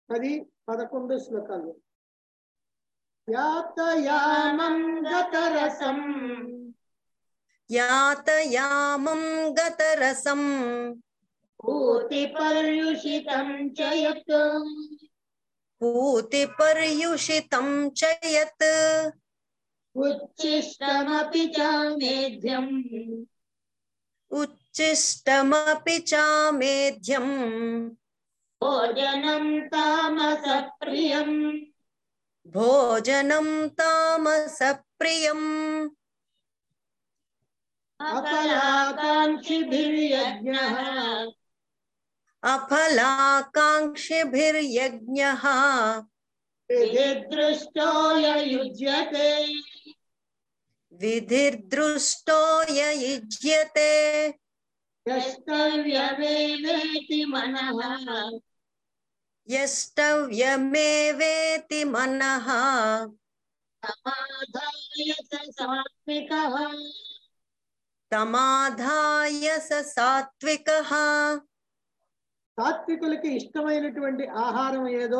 పది పదకొండు శ్లోకాలు యాతయామం గతరసం యాతయామం గతరసం పూతి పర్యుషితం చ యత్ పూతిపర్యుషితం చ యత్ ఉచ్ఛిష్టమపి చ మేధ్యం ఉచ్చిష్టమపి చామేధ్యం భోజనం తామస ప్రియం భోజనం తామస ప్రియం అఫలాకాంక్షిభిర్యజ్ఞ అఫలాకాంక్షిభిర్యజ్ఞః విధిదృష్టో యుజ్యతే విధిర్దృష్టో యయుజ్యతే యస్తవ్యమేవేతి మనః యష్టవ్యమేవేతి మనః సమాధాయ స సాత్వికః తమాధాయ స సాత్వికః సాత్వికులకి ఇష్టమైనటువంటి ఆహారం ఏదో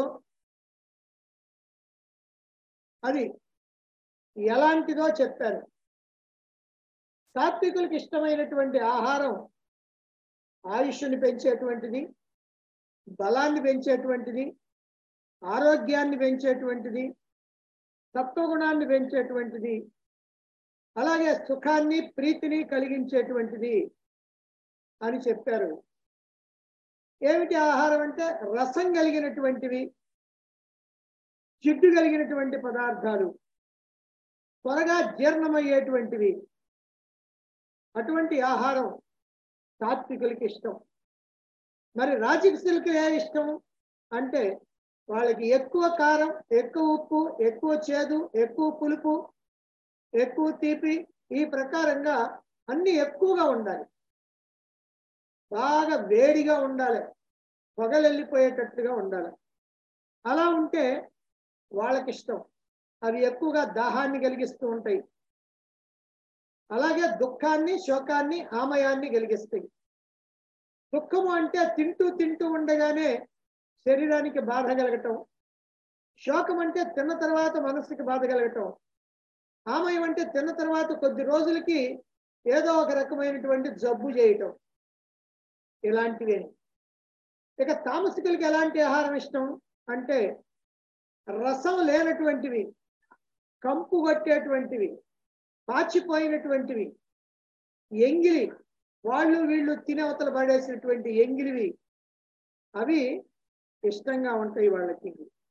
అది ఎలాంటిదో చెప్పారు సాత్వికులకి ఇష్టమైనటువంటి ఆహారం ఆయుష్ని పెంచేటువంటిది బలాన్ని పెంచేటువంటిది ఆరోగ్యాన్ని పెంచేటువంటిది సత్వగుణాన్ని పెంచేటువంటిది అలాగే సుఖాన్ని ప్రీతిని కలిగించేటువంటిది అని చెప్పారు ఏమిటి ఆహారం అంటే రసం కలిగినటువంటివి జిడ్డు కలిగినటువంటి పదార్థాలు త్వరగా జీర్ణమయ్యేటువంటివి అటువంటి ఆహారం సాత్వికులకి ఇష్టం మరి రాజకీయులకి ఏ ఇష్టం అంటే వాళ్ళకి ఎక్కువ కారం ఎక్కువ ఉప్పు ఎక్కువ చేదు ఎక్కువ పులుపు ఎక్కువ తీపి ఈ ప్రకారంగా అన్ని ఎక్కువగా ఉండాలి బాగా వేడిగా ఉండాలి పొగలెళ్ళిపోయేటట్టుగా ఉండాలి అలా ఉంటే వాళ్ళకి ఇష్టం అవి ఎక్కువగా దాహాన్ని కలిగిస్తూ ఉంటాయి అలాగే దుఃఖాన్ని శోకాన్ని ఆమయాన్ని కలిగిస్తాయి దుఃఖము అంటే తింటూ తింటూ ఉండగానే శరీరానికి బాధ కలగటం శోకం అంటే తిన్న తర్వాత మనసుకి బాధ కలగటం ఆమయం అంటే తిన్న తర్వాత కొద్ది రోజులకి ఏదో ఒక రకమైనటువంటి జబ్బు చేయటం ఇలాంటివి ఇక తామసికులకి ఎలాంటి ఆహారం ఇష్టం అంటే రసం లేనటువంటివి కంపు కొట్టేటువంటివి పాచిపోయినటువంటివి ఎంగిలి వాళ్ళు వీళ్ళు తినవతలు పడేసినటువంటి ఎంగిలివి అవి ఇష్టంగా ఉంటాయి వాళ్ళకి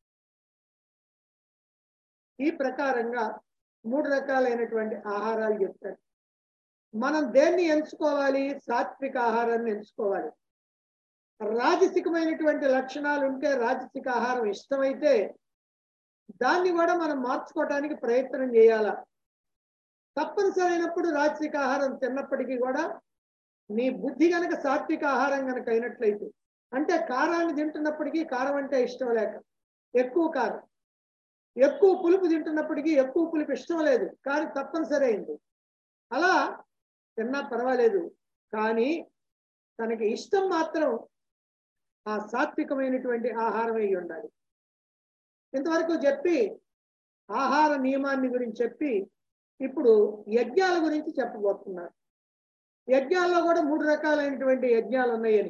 ఈ ప్రకారంగా మూడు రకాలైనటువంటి ఆహారాలు చెప్తారు మనం దేన్ని ఎంచుకోవాలి సాత్విక ఆహారాన్ని ఎంచుకోవాలి రాజసికమైనటువంటి లక్షణాలు ఉంటే రాజసిక ఆహారం ఇష్టమైతే దాన్ని కూడా మనం మార్చుకోవడానికి ప్రయత్నం చేయాల తప్పనిసరి అయినప్పుడు రాజసిక ఆహారం తిన్నప్పటికీ కూడా నీ బుద్ధి గనక సాత్విక ఆహారం గనక అయినట్లయితే అంటే కారాన్ని తింటున్నప్పటికీ కారం అంటే ఇష్టం లేక ఎక్కువ కారం ఎక్కువ పులుపు తింటున్నప్పటికీ ఎక్కువ పులుపు ఇష్టం లేదు కానీ తప్పనిసరి అయింది అలా తిన్నా పర్వాలేదు కానీ తనకి ఇష్టం మాత్రం ఆ సాత్వికమైనటువంటి ఆహారం అయి ఉండాలి ఇంతవరకు చెప్పి ఆహార నియమాన్ని గురించి చెప్పి ఇప్పుడు యజ్ఞాల గురించి చెప్పబోతున్నారు యజ్ఞాల్లో కూడా మూడు రకాలైనటువంటి యజ్ఞాలు ఉన్నాయని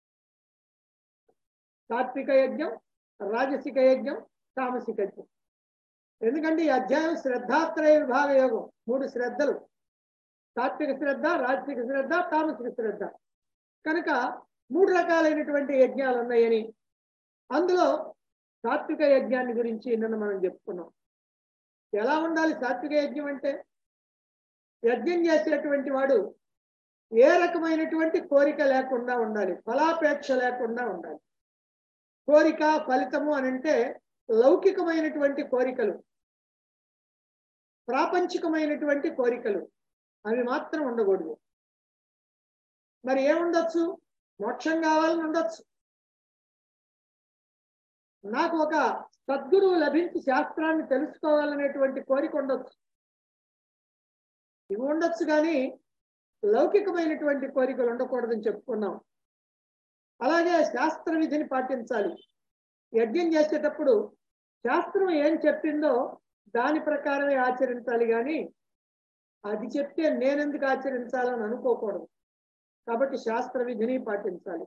సాత్విక యజ్ఞం రాజసిక యజ్ఞం తామసిక యజ్ఞం ఎందుకంటే ఈ అధ్యాయం శ్రద్ధాత్రయ విభాగ యోగం మూడు శ్రద్ధలు సాత్విక శ్రద్ధ రాజసిక శ్రద్ధ తామసిక శ్రద్ధ కనుక మూడు రకాలైనటువంటి యజ్ఞాలు ఉన్నాయని అందులో సాత్విక యజ్ఞాన్ని గురించి నిన్న మనం చెప్పుకున్నాం ఎలా ఉండాలి సాత్విక యజ్ఞం అంటే యజ్ఞం చేసేటువంటి వాడు ఏ రకమైనటువంటి కోరిక లేకుండా ఉండాలి ఫలాపేక్ష లేకుండా ఉండాలి కోరిక ఫలితము అని అంటే లౌకికమైనటువంటి కోరికలు ప్రాపంచికమైనటువంటి కోరికలు అవి మాత్రం ఉండకూడదు మరి ఏముండొచ్చు మోక్షం కావాలని ఉండొచ్చు నాకు ఒక సద్గురువు లభించి శాస్త్రాన్ని తెలుసుకోవాలనేటువంటి కోరిక ఉండొచ్చు ఇవి ఉండొచ్చు కానీ లౌకికమైనటువంటి కోరికలు ఉండకూడదని చెప్పుకున్నాం అలాగే శాస్త్ర విధిని పాటించాలి యజ్ఞం చేసేటప్పుడు శాస్త్రం ఏం చెప్పిందో దాని ప్రకారమే ఆచరించాలి కానీ అది చెప్తే నేనెందుకు ఆచరించాలని అనుకోకూడదు కాబట్టి శాస్త్ర విధిని పాటించాలి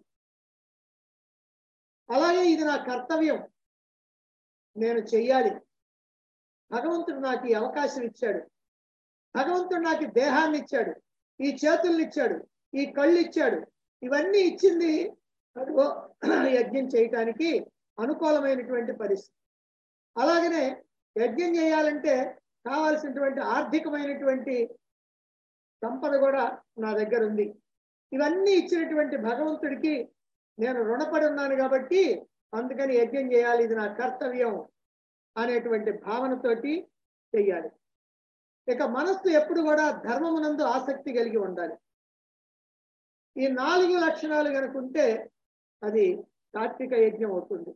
అలాగే ఇది నా కర్తవ్యం నేను చెయ్యాలి భగవంతుడు నాకు ఈ అవకాశం ఇచ్చాడు భగవంతుడు నాకు ఈ దేహాన్ని ఇచ్చాడు ఈ చేతుల్ని ఇచ్చాడు ఈ కళ్ళు ఇచ్చాడు ఇవన్నీ ఇచ్చింది అదిగో యజ్ఞం చేయటానికి అనుకూలమైనటువంటి పరిస్థితి అలాగనే యజ్ఞం చేయాలంటే కావాల్సినటువంటి ఆర్థికమైనటువంటి సంపద కూడా నా దగ్గర ఉంది ఇవన్నీ ఇచ్చినటువంటి భగవంతుడికి నేను రుణపడి ఉన్నాను కాబట్టి అందుకని యజ్ఞం చేయాలి ఇది నా కర్తవ్యం అనేటువంటి భావనతోటి చెయ్యాలి ఇక మనస్సు ఎప్పుడు కూడా ధర్మమునందు ఆసక్తి కలిగి ఉండాలి ఈ నాలుగు లక్షణాలు కనుకుంటే అది సాత్విక యజ్ఞం అవుతుంది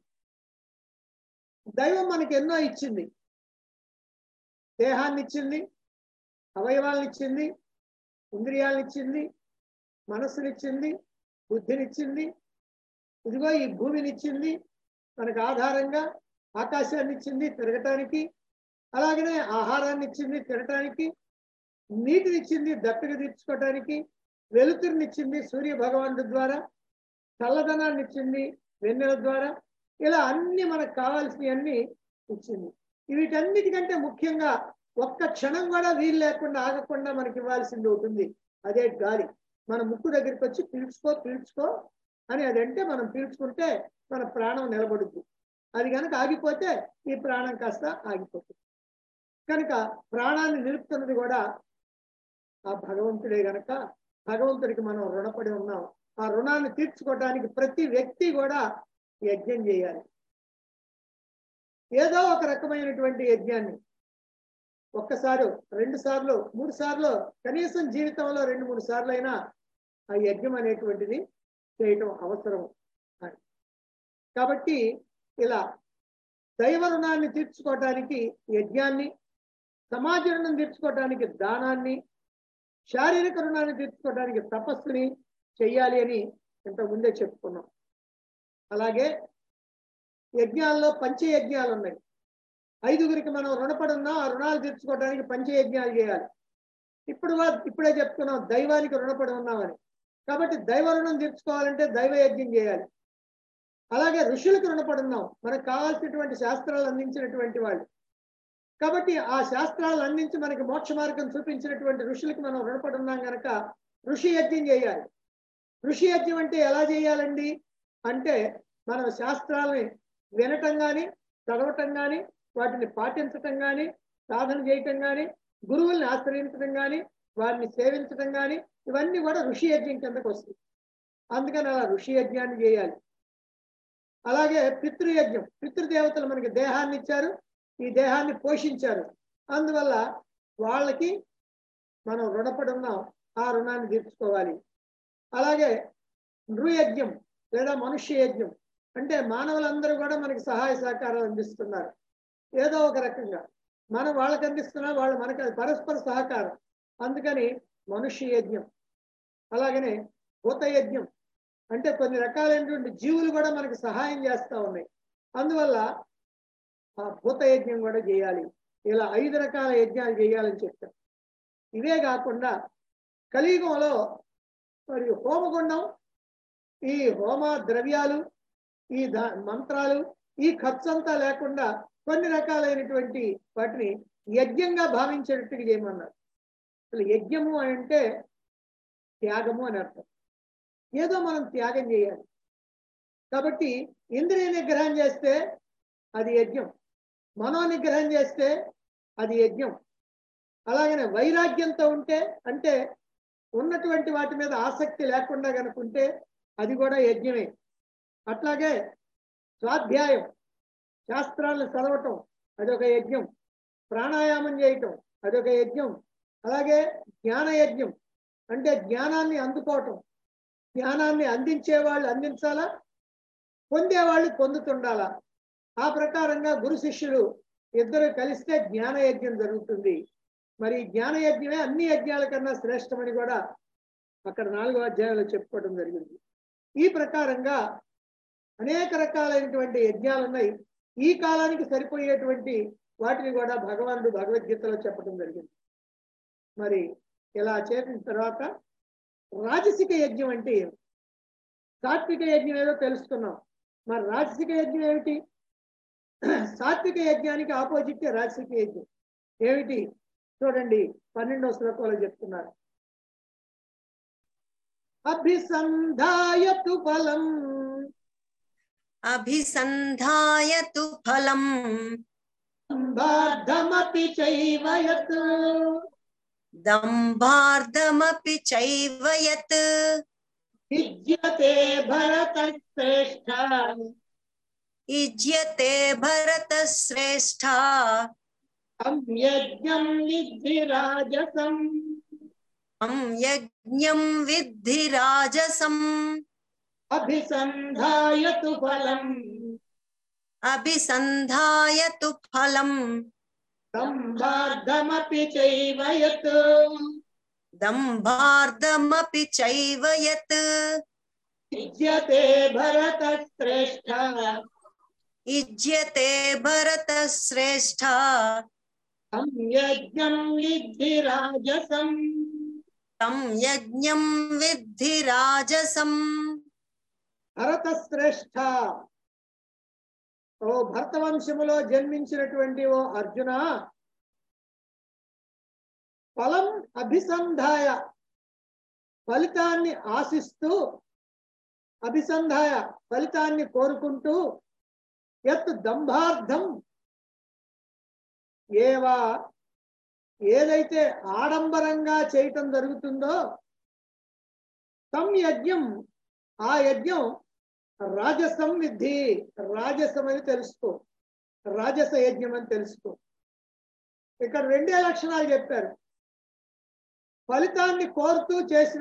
దైవం మనకి ఎన్నో ఇచ్చింది దేహాన్ని ఇచ్చింది అవయవాలను ఇచ్చింది ఇంద్రియాలను ఇచ్చింది మనస్సునిచ్చింది బుద్ధినిచ్చింది ఇదిగో ఈ భూమిని ఇచ్చింది మనకు ఆధారంగా ఆకాశాన్ని ఇచ్చింది తిరగటానికి అలాగనే ఆహారాన్ని ఇచ్చింది తినటానికి నీటినిచ్చింది దప్పిక తీర్చుకోవటానికి వెలుతురునిచ్చింది సూర్య భగవానుడి ద్వారా చల్లదనాన్ని ఇచ్చింది వెన్నెల ద్వారా ఇలా అన్ని మనకు కావాల్సినవన్నీ ఇచ్చింది వీటన్నిటికంటే ముఖ్యంగా ఒక్క క్షణం కూడా వీలు లేకుండా ఆగకుండా మనకి ఇవ్వాల్సింది ఉంటుంది అదే గాలి మన ముక్కు దగ్గరికి వచ్చి పీల్చుకో పీల్చుకో అని అదంటే మనం పీల్చుకుంటే మన ప్రాణం నిలబడుద్ది అది కనుక ఆగిపోతే ఈ ప్రాణం కాస్త ఆగిపోతుంది కనుక ప్రాణాన్ని నిలుపుతున్నది కూడా ఆ భగవంతుడే గనక భగవంతుడికి మనం రుణపడి ఉన్నాం ఆ రుణాన్ని తీర్చుకోవడానికి ప్రతి వ్యక్తి కూడా యజ్ఞం చేయాలి ఏదో ఒక రకమైనటువంటి యజ్ఞాన్ని ఒక్కసారి రెండు సార్లు మూడు సార్లు కనీసం జీవితంలో రెండు మూడు సార్లు అయినా ఆ యజ్ఞం అనేటువంటిది చేయటం అవసరం అని కాబట్టి ఇలా దైవ రుణాన్ని తీర్చుకోవటానికి యజ్ఞాన్ని సమాజ రుణం తీర్చుకోవటానికి దానాన్ని శారీరక రుణాన్ని తీర్చుకోవడానికి తపస్సుని చెయ్యాలి అని ఇంతకు ముందే చెప్పుకున్నాం అలాగే యజ్ఞాల్లో పంచయజ్ఞాలు ఉన్నాయి ఐదుగురికి మనం రుణపడి ఉన్నాం ఆ రుణాలు తీర్చుకోవడానికి పంచయజ్ఞాలు చేయాలి ఇప్పుడు వా- ఇప్పుడే చెప్పుకున్నాం దైవానికి రుణపడి ఉన్నామని కాబట్టి దైవ రుణం తీర్చుకోవాలంటే దైవ యజ్ఞం చేయాలి అలాగే ఋషులకు రుణపడి ఉన్నాం మనకు కావాల్సినటువంటి శాస్త్రాలు అందించినటువంటి వాళ్ళు కాబట్టి ఆ శాస్త్రాలు అందించి మనకి మోక్ష మార్గం చూపించినటువంటి ఋషులకు మనం రుణపడి ఉన్నాం కనుక ఋషి యజ్ఞం చేయాలి ఋషి యజ్ఞం అంటే ఎలా చేయాలండి అంటే మనం శాస్త్రాలని వినటం కానీ చదవటం కానీ వాటిని పాటించటం కానీ సాధన చేయటం కానీ గురువుల్ని ఆశ్రయించడం కానీ వారిని సేవించడం కానీ ఇవన్నీ కూడా ఋషి యజ్ఞం కిందకు వస్తుంది అందుకని అలా ఋషి యజ్ఞాన్ని చేయాలి అలాగే పితృయజ్ఞం పితృదేవతలు మనకి దేహాన్ని ఇచ్చారు ఈ దేహాన్ని పోషించారు అందువల్ల వాళ్ళకి మనం రుణపడి ఉన్నాం ఆ రుణాన్ని తీర్చుకోవాలి అలాగే నృయజ్ఞం లేదా మనుష్య యజ్ఞం అంటే మానవులందరూ కూడా మనకి సహాయ సహకారాలు అందిస్తున్నారు ఏదో ఒక రకంగా మనం వాళ్ళకి అందిస్తున్నా వాళ్ళు మనకి అది పరస్పర సహకారం అందుకని మనుష్య యజ్ఞం అలాగనే భూత యజ్ఞం అంటే కొన్ని రకాలైనటువంటి జీవులు కూడా మనకి సహాయం చేస్తూ ఉన్నాయి అందువల్ల ఆ భూత యజ్ఞం కూడా చేయాలి ఇలా ఐదు రకాల యజ్ఞాలు చేయాలని చెప్తారు ఇవే కాకుండా కలియుగంలో మరి హోమగుండం ఈ హోమ ద్రవ్యాలు ఈ ద- మంత్రాలు ఈ ఖర్చు అంతా లేకుండా కొన్ని రకాలైనటువంటి వాటిని యజ్ఞంగా భావించేటట్టుగా చేయమన్నారు అసలు యజ్ఞము అని అంటే త్యాగము అని అర్థం ఏదో మనం త్యాగం చేయాలి కాబట్టి ఇంద్రియ నిగ్రహం చేస్తే అది యజ్ఞం మనో నిగ్రహం చేస్తే అది యజ్ఞం అలాగనే వైరాగ్యంతో ఉంటే అంటే ఉన్నటువంటి వాటి మీద ఆసక్తి లేకుండా కనుకుంటే అది కూడా యజ్ఞమే అట్లాగే స్వాధ్యాయం శాస్త్రాలను చదవటం అదొక యజ్ఞం ప్రాణాయామం చేయటం అదొక యజ్ఞం అలాగే జ్ఞాన యజ్ఞం అంటే జ్ఞానాన్ని అందుకోవటం జ్ఞానాన్ని అందించే వాళ్ళు అందించాలా పొందేవాళ్ళు పొందుతుండాలా ఆ ప్రకారంగా గురు శిష్యులు ఇద్దరు కలిస్తే జ్ఞాన యజ్ఞం జరుగుతుంది మరి ఈ జ్ఞాన యజ్ఞమే అన్ని యజ్ఞాల కన్నా శ్రేష్టమని కూడా అక్కడ నాలుగో అధ్యాయంలో చెప్పుకోవడం జరిగింది ఈ ప్రకారంగా అనేక రకాలైనటువంటి యజ్ఞాలు ఉన్నాయి ఈ కాలానికి సరిపోయేటువంటి వాటిని కూడా భగవానుడు భగవద్గీతలో చెప్పడం జరిగింది మరి ఇలా చేసిన తర్వాత రాజసిక యజ్ఞం అంటే ఏమి సాత్విక యజ్ఞం ఏదో తెలుసుకున్నాం మరి రాజసిక యజ్ఞం ఏమిటి సాత్విక యజ్ఞానికి ఆపోజిట్ రాజసిక యజ్ఞం ఏమిటి చూడండి పన్నెండవ శ్లోకంలో చెప్తున్నారు అభిసంధాయతు ఫలం అభిసంధాయ తు ఫలం బాధమపి చైవయత్ దంభార్థమపి చైవ యత్ విద్యతే భరత శ్రేష్ఠ ఇజ్యతే భరత శ్రేష్ఠ యజ్ఞం విద్ధి రాజసం తం యజ్ఞం విద్ధి రాజసం అభిసంధాయతు ఫలం అభిసంధాయ తు ఫలం సంబార్ధమపి చైవయత్ దంభార్థమపి చైవ యత్ విద్యతే భరత శ్రేష్ఠ ఇజ్యతే భరత శ్రేష్ఠ యజ్ఞం విద్ధి రాజసం తం యజ్ఞం విద్ధి రాజసం భరత శ్రేష్ఠ ఓ భరత వంశములో జన్మించినటువంటి ఓ అర్జున ఫలం అభిసంధాయ ఫలితాన్ని ఆశిస్తూ అభిసంధాయ ఫలితాన్ని కోరుకుంటూ ఎత్ దంభార్థం ఏవా ఏదైతే ఆడంబరంగా చేయటం జరుగుతుందో తం యజ్ఞం ఆ యజ్ఞం రాజసం విద్ధి రాజసం అని తెలుసుకో రాజస యజ్ఞం అని తెలుసుకో ఇక్కడ రెండే లక్షణాలు చెప్పారు ఫలితాన్ని కోరుతూ చేసిన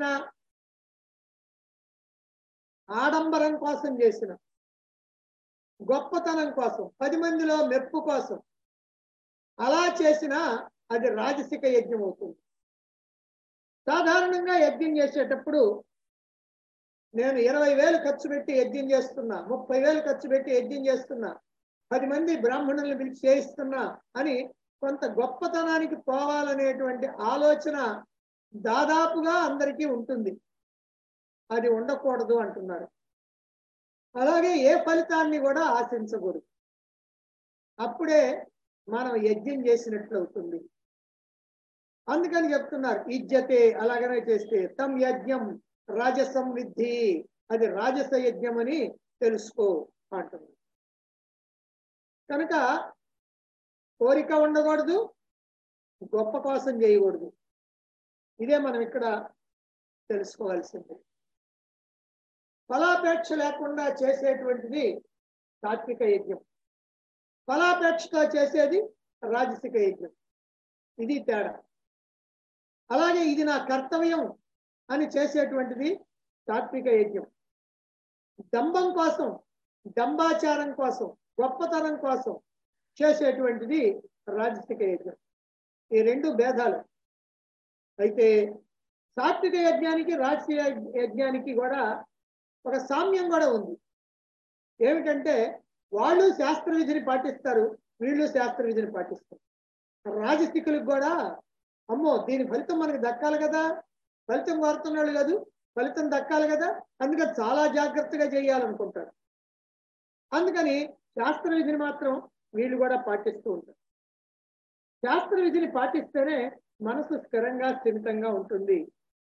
ఆడంబరం కోసం చేసిన గొప్పతనం కోసం పది మందిలో మెప్పు కోసం అలా చేసిన అది రాజసిక యజ్ఞం అవుతుంది సాధారణంగా యజ్ఞం చేసేటప్పుడు నేను ఇరవై వేలు ఖర్చు పెట్టి యజ్ఞం చేస్తున్నా ముప్పై వేలు ఖర్చు పెట్టి యజ్ఞం చేస్తున్నా పది మంది బ్రాహ్మణులను పిలిచి చేయిస్తున్నా అని కొంత గొప్పతనానికి పోవాలనేటువంటి ఆలోచన దాదాపుగా అందరికీ ఉంటుంది అది ఉండకూడదు అంటున్నారు అలాగే ఏ ఫలితాన్ని కూడా ఆశించకూడదు అప్పుడే మనం యజ్ఞం చేసినట్లు అవుతుంది అందుకని చెప్తున్నారు ఇజ్జతే అలాగనే చేస్తే తం యజ్ఞం రాజసం విద్ధి అది రాజస యజ్ఞం అని తెలుసుకో అంటున్నారు కనుక కోరిక ఉండకూడదు గొప్ప కోసం చేయకూడదు ఇదే మనం ఇక్కడ తెలుసుకోవాల్సింది ఫలాపేక్ష లేకుండా చేసేటువంటిది సాత్విక యజ్ఞం ఫలాపేక్షతో చేసేది రాజసిక యజ్ఞం ఇది తేడా అలాగే ఇది నా కర్తవ్యం అని చేసేటువంటిది సాత్విక యజ్ఞం దంభం కోసం దంబాచారం కోసం గొప్పతనం కోసం చేసేటువంటిది రాజసిక యజ్ఞం ఈ రెండు భేదాలు అయితే సాత్విక యజ్ఞానికి రాజకీయ యజ్ఞానికి కూడా ఒక సామ్యం కూడా ఉంది ఏమిటంటే వాళ్ళు శాస్త్ర విధిని పాటిస్తారు వీళ్ళు శాస్త్ర విధిని పాటిస్తారు రాజస్థికులకు కూడా అమ్మో దీని ఫలితం మనకి దక్కాలి కదా ఫలితం కోరుతున్నాడు కాదు ఫలితం దక్కాలి కదా అందుకని చాలా జాగ్రత్తగా చేయాలనుకుంటారు అందుకని శాస్త్ర విధిని మాత్రం వీళ్ళు కూడా పాటిస్తూ ఉంటారు శాస్త్ర విధిని పాటిస్తేనే మనసు స్థిరంగా స్థిమితంగా ఉంటుంది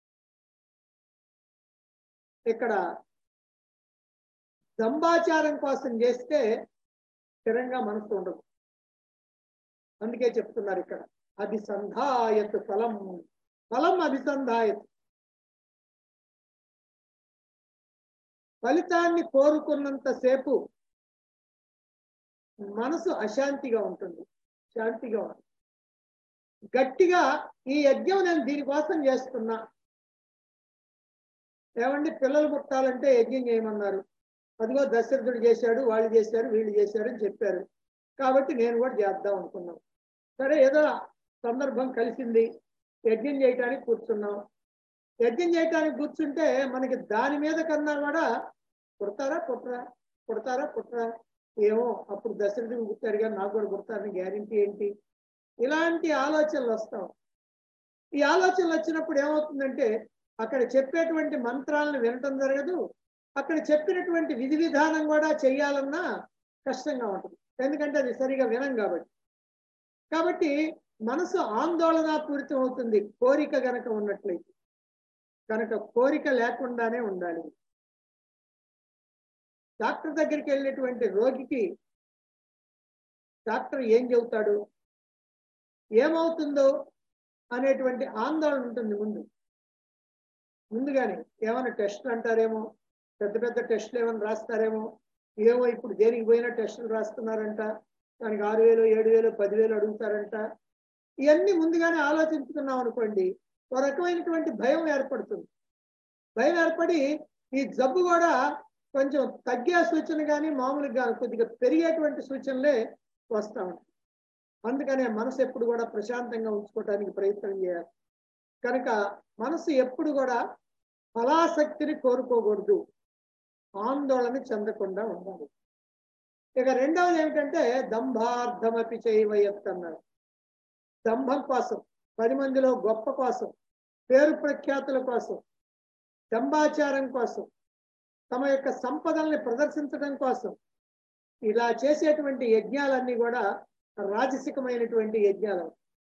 ఇక్కడ దంబాచారం కోసం చేస్తే స్థిరంగా మనసు ఉండదు అందుకే చెప్తున్నారు ఇక్కడ అభిసంధాయత్ ఫలం ఫలం అభిసంధాయత్ ఫలితాన్ని కోరుకున్నంతసేపు మనసు అశాంతిగా ఉంటుంది శాంతిగా ఉంటుంది గట్టిగా ఈ యజ్ఞం నేను దీనికోసం చేస్తున్నా ఏమండి పిల్లలు పుట్టాలంటే యజ్ఞం చేయమన్నారు అదిగో దశరథుడు చేశాడు వాళ్ళు చేశారు వీళ్ళు చేశారు అని చెప్పారు కాబట్టి నేను కూడా చేద్దాం అనుకున్నాం సరే ఏదో సందర్భం కలిసింది యజ్ఞం చేయటానికి కూర్చున్నాం యజ్ఞం చేయటానికి కూర్చుంటే మనకి దాని మీద కన్నా కూడా పుడతారా పుట్టరా పుడతారా పుట్టరా ఏమో అప్పుడు దశరథుడు పుట్టారు కానీ నాకు కూడా పుడతారని గ్యారంటీ ఏంటి ఇలాంటి ఆలోచనలు వస్తాం ఈ ఆలోచనలు వచ్చినప్పుడు ఏమవుతుందంటే అక్కడ చెప్పేటువంటి మంత్రాలను వినటం జరగదు అక్కడ చెప్పినటువంటి విధి విధానం కూడా చెయ్యాలన్నా కష్టంగా ఉంటుంది ఎందుకంటే అది సరిగా వినం కాబట్టి కాబట్టి మనసు ఆందోళన పూరితం అవుతుంది కోరిక గనక ఉన్నట్లయితే కనుక కోరిక లేకుండానే ఉండాలి డాక్టర్ దగ్గరికి వెళ్ళినటువంటి రోగికి డాక్టర్ ఏం చెబుతాడు ఏమవుతుందో అనేటువంటి ఆందోళన ఉంటుంది ముందు ముందుగానే ఏమైనా టెస్టులు అంటారేమో పెద్ద పెద్ద టెస్టులు ఏమైనా రాస్తారేమో ఏమో ఇప్పుడు దేనికి పోయినా టెస్టులు రాస్తున్నారంట దానికి ఆరు వేలు ఏడు వేలు పదివేలు అడుగుతారంట ఇవన్నీ ముందుగానే ఆలోచించుకున్నాం అనుకోండి ఒక రకమైనటువంటి భయం ఏర్పడుతుంది భయం ఏర్పడి ఈ జబ్బు కూడా కొంచెం తగ్గే సూచన కానీ మామూలుగా కొద్దిగా పెరిగేటువంటి సూచనలే వస్తా ఉంటాయి అందుకనే మనసు ఎప్పుడు కూడా ప్రశాంతంగా ఉంచుకోవడానికి ప్రయత్నం చేయాలి కనుక మనసు ఎప్పుడు కూడా ఫలాసక్తిని కోరుకోకూడదు ఆందోళన చెందకుండా ఉండాలి ఇక రెండవది ఏమిటంటే దంభార్థమపి చేయవయత్ అన్నారు దంభం కోసం పది మందిలో గొప్ప కోసం పేరు ప్రఖ్యాతుల కోసం దంబాచారం కోసం తమ యొక్క సంపదల్ని ప్రదర్శించడం కోసం ఇలా చేసేటువంటి యజ్ఞాలన్నీ కూడా రాజసికమైనటువంటి యజ్ఞాలు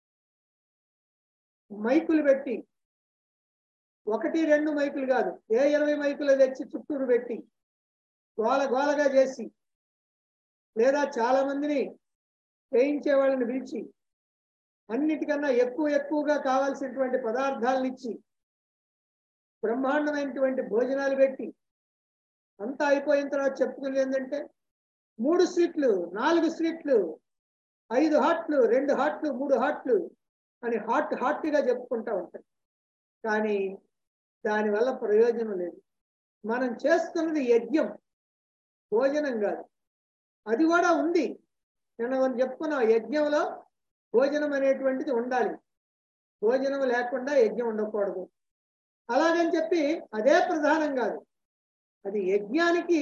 మైకులు పెట్టి ఒకటి రెండు మైకులు కాదు ఏ ఇరవై మైకులు తెచ్చి చుట్టూరు పెట్టి గోల గోలగా చేసి లేదా చాలా మందిని చేయించే వాళ్ళని పిలిచి అన్నిటికన్నా ఎక్కువ ఎక్కువగా కావాల్సినటువంటి పదార్థాలను ఇచ్చి బ్రహ్మాండమైనటువంటి భోజనాలు పెట్టి అంతా అయిపోయిన తర్వాత చెప్పుకునేది ఏంటంటే మూడు స్వీట్లు నాలుగు స్వీట్లు ఐదు హాట్లు రెండు హాట్లు మూడు హాట్లు అని హాట్ హాట్గా చెప్పుకుంటా ఉంటాయి కానీ దానివల్ల ప్రయోజనం లేదు మనం చేస్తున్నది యజ్ఞం భోజనం కాదు అది కూడా ఉంది నిన్న మనం చెప్పుకున్నాం యజ్ఞంలో భోజనం అనేటువంటిది ఉండాలి భోజనం లేకుండా యజ్ఞం ఉండకూడదు అలాగని చెప్పి అదే ప్రధానం కాదు అది యజ్ఞానికి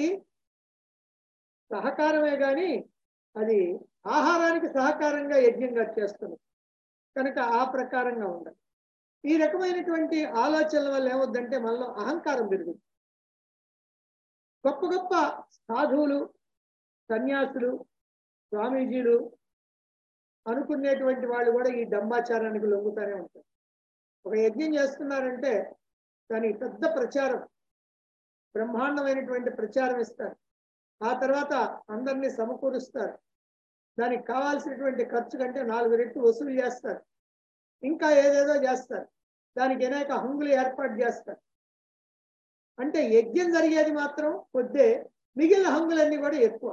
సహకారమే కానీ అది ఆహారానికి సహకారంగా యజ్ఞంగా చేస్తుంది కనుక ఆ ప్రకారంగా ఉండాలి ఈ రకమైనటువంటి ఆలోచనల వల్ల ఏమవుద్దంటే మనలో అహంకారం పెరుగుతుంది గొప్ప గొప్ప సాధువులు సన్యాసులు స్వామీజీలు అనుకునేటువంటి వాళ్ళు కూడా ఈ డంబాచారానికి లొంగుతూనే ఉంటారు ఒక యజ్ఞం చేస్తున్నారంటే దానికి పెద్ద ప్రచారం బ్రహ్మాండమైనటువంటి ప్రచారం ఇస్తారు ఆ తర్వాత అందరినీ సమకూరుస్తారు దానికి కావాల్సినటువంటి ఖర్చు కంటే నాలుగు రెట్లు వసూలు చేస్తారు ఇంకా ఏదేదో చేస్తారు దానికి అనేక హంగులు ఏర్పాటు చేస్తారు అంటే యజ్ఞం జరిగేది మాత్రం కొద్దే మిగిలిన హంగులన్నీ కూడా ఎక్కువ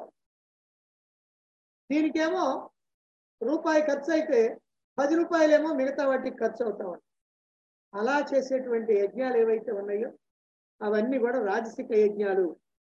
దీనికేమో రూపాయి ఖర్చు అయితే పది రూపాయలేమో మిగతా వాటికి ఖర్చు అవుతా ఉంటాయి అలా చేసేటువంటి యజ్ఞాలు ఏవైతే ఉన్నాయో అవన్నీ కూడా రాజసిక యజ్ఞాలు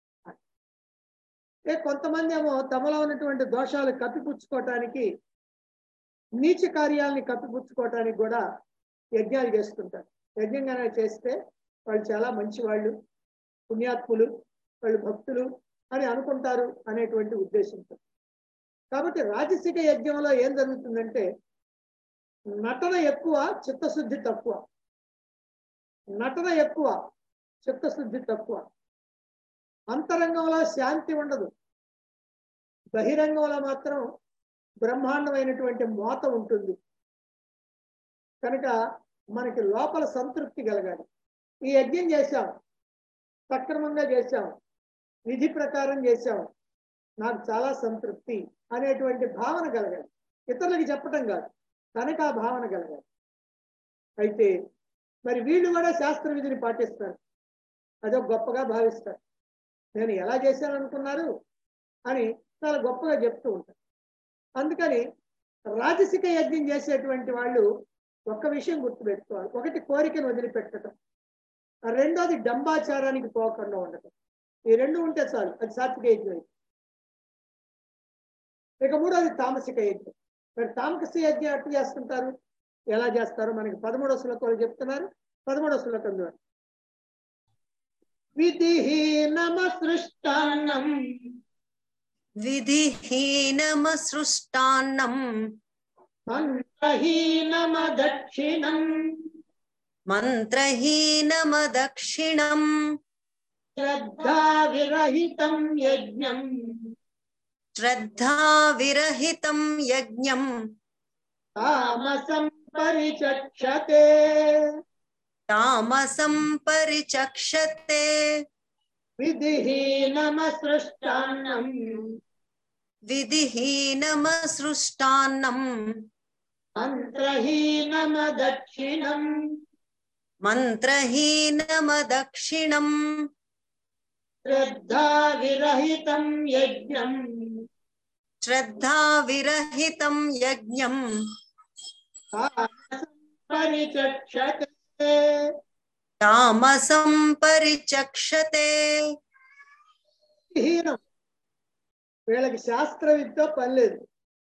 ఏ కొంతమంది ఏమో తమలో ఉన్నటువంటి దోషాలు కప్పిపుచ్చుకోవటానికి నీచ కార్యాలని కప్పిపుచ్చుకోవటానికి కూడా యజ్ఞాలు చేస్తుంటారు యజ్ఞంగానే చేస్తే వాళ్ళు చాలా మంచి వాళ్ళు పుణ్యాత్ములు వాళ్ళు భక్తులు అని అనుకుంటారు అనేటువంటి ఉద్దేశంతో కాబట్టి రాజసిక యజ్ఞంలో ఏం జరుగుతుందంటే నటన ఎక్కువ చిత్తశుద్ధి తక్కువ నటన ఎక్కువ చిత్తశుద్ధి తక్కువ అంతరంగంలో శాంతి ఉండదు బహిరంగంలో మాత్రం బ్రహ్మాండమైనటువంటి మోత ఉంటుంది కనుక మనకి లోపల సంతృప్తి కలగాలి ఈ యజ్ఞం చేశాం సక్రమంగా చేశాం విధి ప్రకారం చేశాం నాకు చాలా సంతృప్తి అనేటువంటి భావన కలగాలి ఇతరులకి చెప్పటం కాదు తనకు ఆ భావన కలగాలి అయితే మరి వీళ్ళు కూడా శాస్త్ర విధిని పాటిస్తారు అదో గొప్పగా భావిస్తారు నేను ఎలా చేశాను అనుకున్నారు అని చాలా గొప్పగా చెప్తూ ఉంటారు అందుకని రాజసిక యజ్ఞం చేసేటువంటి వాళ్ళు ఒక్క విషయం గుర్తుపెట్టుకోవాలి ఒకటి కోరికను వదిలిపెట్టడం రెండోది డంబాచారానికి పోకుండా ఉండటం ఈ రెండు ఉంటే చాలు అది సాత్విక యజ్ఞం అయితే ఇక మూడోది తామసిక యజ్ఞం మరి తామసిక యజ్ఞం ఎట్లా చేస్తుంటారు ఎలా చేస్తారు మనకి పదమూడవ శ్లోకంలో చెప్తున్నారు పదమూడవ శ్లోకం విధిహీనమసృష్టాన్నం విధిహీనమసృష్టాన్నం మంత్రహీనమదక్షిణం మంత్రహీనమదక్షిణం శ్రద్ధా విరహితం యజ్ఞం శ్రద్ధావిరహితం యజ్ఞం తామసం పరిచక్షతే తామసం పరిచక్షతే విధిహీనమసృష్టాన్నం విధిహీనమసృష్టాన్నం మంత్రహీనమదక్షిణం మంత్రహీనమదక్షిణం శ్రద్ధా విరహితం యజ్ఞం శ్రద్ధావిరహితం యజ్ఞం తామసం పరిచక్షతే తామసం పరిచక్షతే హీనం వీళ్ళకి శాస్త్ర విద్య పని లేదు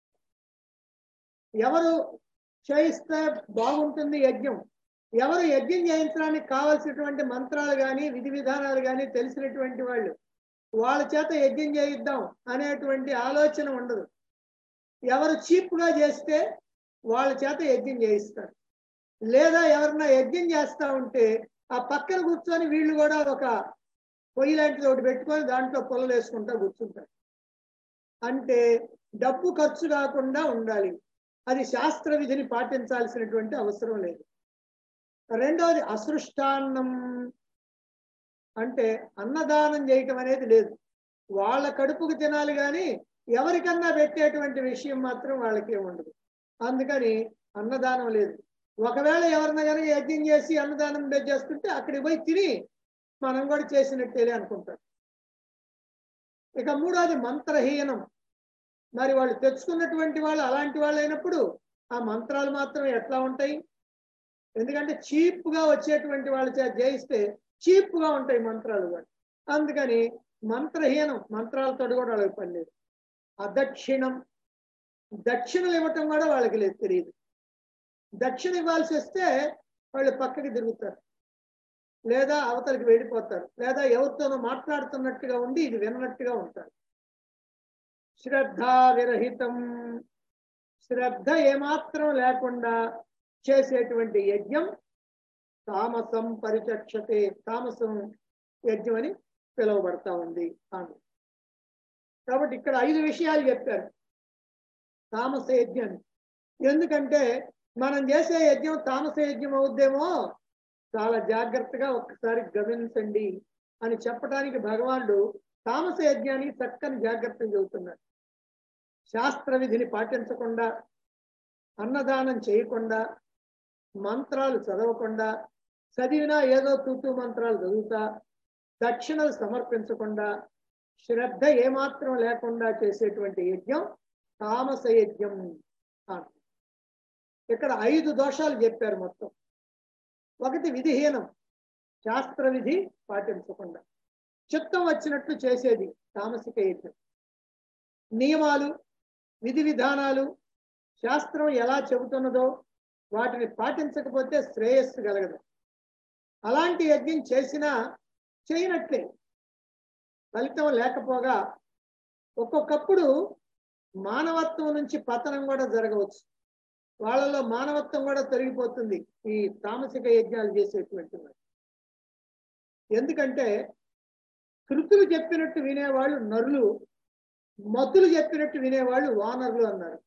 ఎవరు చేయిస్తే బాగుంటుంది యజ్ఞం ఎవరు యజ్ఞం చేయించడానికి కావలసినటువంటి మంత్రాలు కానీ విధి విధానాలు కానీ తెలిసినటువంటి వాళ్ళు వాళ్ళ చేత యజ్ఞం చేయిద్దాం అనేటువంటి ఆలోచన ఉండదు ఎవరు చీప్గా చేస్తే వాళ్ళ చేత యజ్ఞం చేయిస్తారు లేదా ఎవరన్నా యజ్ఞం చేస్తా ఉంటే ఆ పక్కన కూర్చొని వీళ్ళు కూడా ఒక పొయ్యి లాంటిది ఒకటి పెట్టుకొని దాంట్లో పొలలు వేసుకుంటా కూర్చుంటారు అంటే డబ్బు ఖర్చు కాకుండా ఉండాలి అది శాస్త్ర విధిని పాటించాల్సినటువంటి అవసరం లేదు రెండవది అసృష్టాన్నం అంటే అన్నదానం చేయటం అనేది లేదు వాళ్ళ కడుపుకు తినాలి కానీ ఎవరికన్నా పెట్టేటువంటి విషయం మాత్రం వాళ్ళకే ఉండదు అందుకని అన్నదానం లేదు ఒకవేళ ఎవరన్నా కనుక యజ్ఞం చేసి అన్నదానం చేస్తుంటే అక్కడికి పోయి తిని మనం కూడా చేసినట్టేలే అనుకుంటారు ఇక మూడోది మంత్రహీనం మరి వాళ్ళు తెచ్చుకున్నటువంటి వాళ్ళు అలాంటి వాళ్ళు అయినప్పుడు ఆ మంత్రాలు మాత్రం ఎట్లా ఉంటాయి ఎందుకంటే చీప్ గా వచ్చేటువంటి వాళ్ళ చేత జయిస్తే చీప్ గా ఉంటాయి మంత్రాలు కూడా అందుకని మంత్రహీనం మంత్రాలతో కూడా వాళ్ళకి పని లేదు అదక్షిణం దక్షిణలు ఇవ్వటం కూడా వాళ్ళకి లేదు తెలియదు దక్షిణ ఇవ్వాల్సి వస్తే వాళ్ళు పక్కకి తిరుగుతారు లేదా అవతలికి వెళ్ళిపోతారు లేదా ఎవరితోనో మాట్లాడుతున్నట్టుగా ఉండి ఇది విన్నట్టుగా ఉంటారు శ్రద్ధ విరహితం శ్రద్ధ ఏమాత్రం లేకుండా చేసేటువంటి యజ్ఞం తామసం పరిచక్షతే తామసం యజ్ఞం అని పిలువబడతా ఉంది ఆమె కాబట్టి ఇక్కడ ఐదు విషయాలు చెప్పారు తామస యజ్ఞం ఎందుకంటే మనం చేసే యజ్ఞం తామస యజ్ఞం అవుద్దేమో చాలా జాగ్రత్తగా ఒక్కసారి గమనించండి అని చెప్పడానికి భగవానుడు తామస యజ్ఞానికి చక్కని జాగ్రత్తలు చెబుతున్నాడు శాస్త్ర విధిని పాటించకుండా అన్నదానం చేయకుండా మంత్రాలు చదవకుండా చదివినా ఏదో తూతూ మంత్రాలు చదువుతా దక్షిణలు సమర్పించకుండా శ్రద్ధ ఏమాత్రం లేకుండా చేసేటువంటి యజ్ఞం తామస యజ్ఞం అంటారు. ఇక్కడ ఐదు దోషాలు చెప్పారు మొత్తం ఒకటి విధిహీనం శాస్త్ర విధి పాటించకుండా చిత్తం వచ్చినట్లు చేసేది తామసిక యజ్ఞం నియమాలు విధి విధానాలు శాస్త్రం ఎలా చెబుతున్నదో వాటిని పాటించకపోతే శ్రేయస్సు కలగదు అలాంటి యజ్ఞం చేసినా చేయనట్లే ఫలితం లేకపోగా ఒక్కొక్కప్పుడు మానవత్వం నుంచి పతనం కూడా జరగవచ్చు వాళ్ళలో మానవత్వం కూడా తొలగిపోతుంది ఈ తామసిక యజ్ఞాలు చేసేటువంటి వారు ఎందుకంటే కృతులు చెప్పినట్టు వినేవాళ్ళు నరులు మతులు చెప్పినట్టు వినేవాళ్ళు వానరులు అన్నారు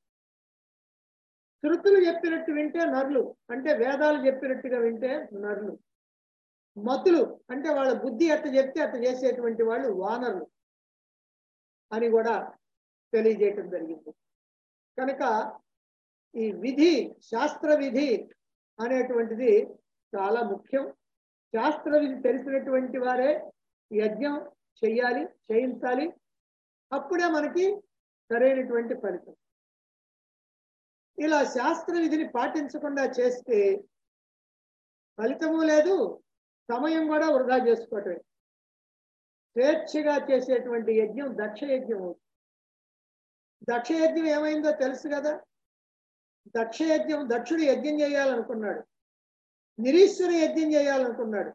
శృతులు చెప్పినట్టు వింటే నరులు అంటే వేదాలు చెప్పినట్టుగా వింటే నరులు మతులు అంటే వాళ్ళ బుద్ధి అట్ట చెప్తే అట్ట చేసేటువంటి వాళ్ళు వానరులు అని కూడా తెలియజేయటం జరిగింది కనుక ఈ విధి శాస్త్ర విధి అనేటువంటిది చాలా ముఖ్యం శాస్త్ర విధి తెలిసినటువంటి వారే యజ్ఞం చెయ్యాలి చేయించాలి అప్పుడే మనకి సరైనటువంటి ఫలితం ఇలా శాస్త్ర విధిని పాటించకుండా చేస్తే ఫలితము లేదు సమయం కూడా వృధా చేసుకోవటమే స్వేచ్ఛగా చేసేటువంటి యజ్ఞం దక్ష యజ్ఞం అవుతుంది దక్ష యజ్ఞం ఏమైందో తెలుసు కదా దక్ష యజ్ఞం దక్షుడు యజ్ఞం చేయాలనుకున్నాడు నిరీశ్వర యజ్ఞం చేయాలనుకున్నాడు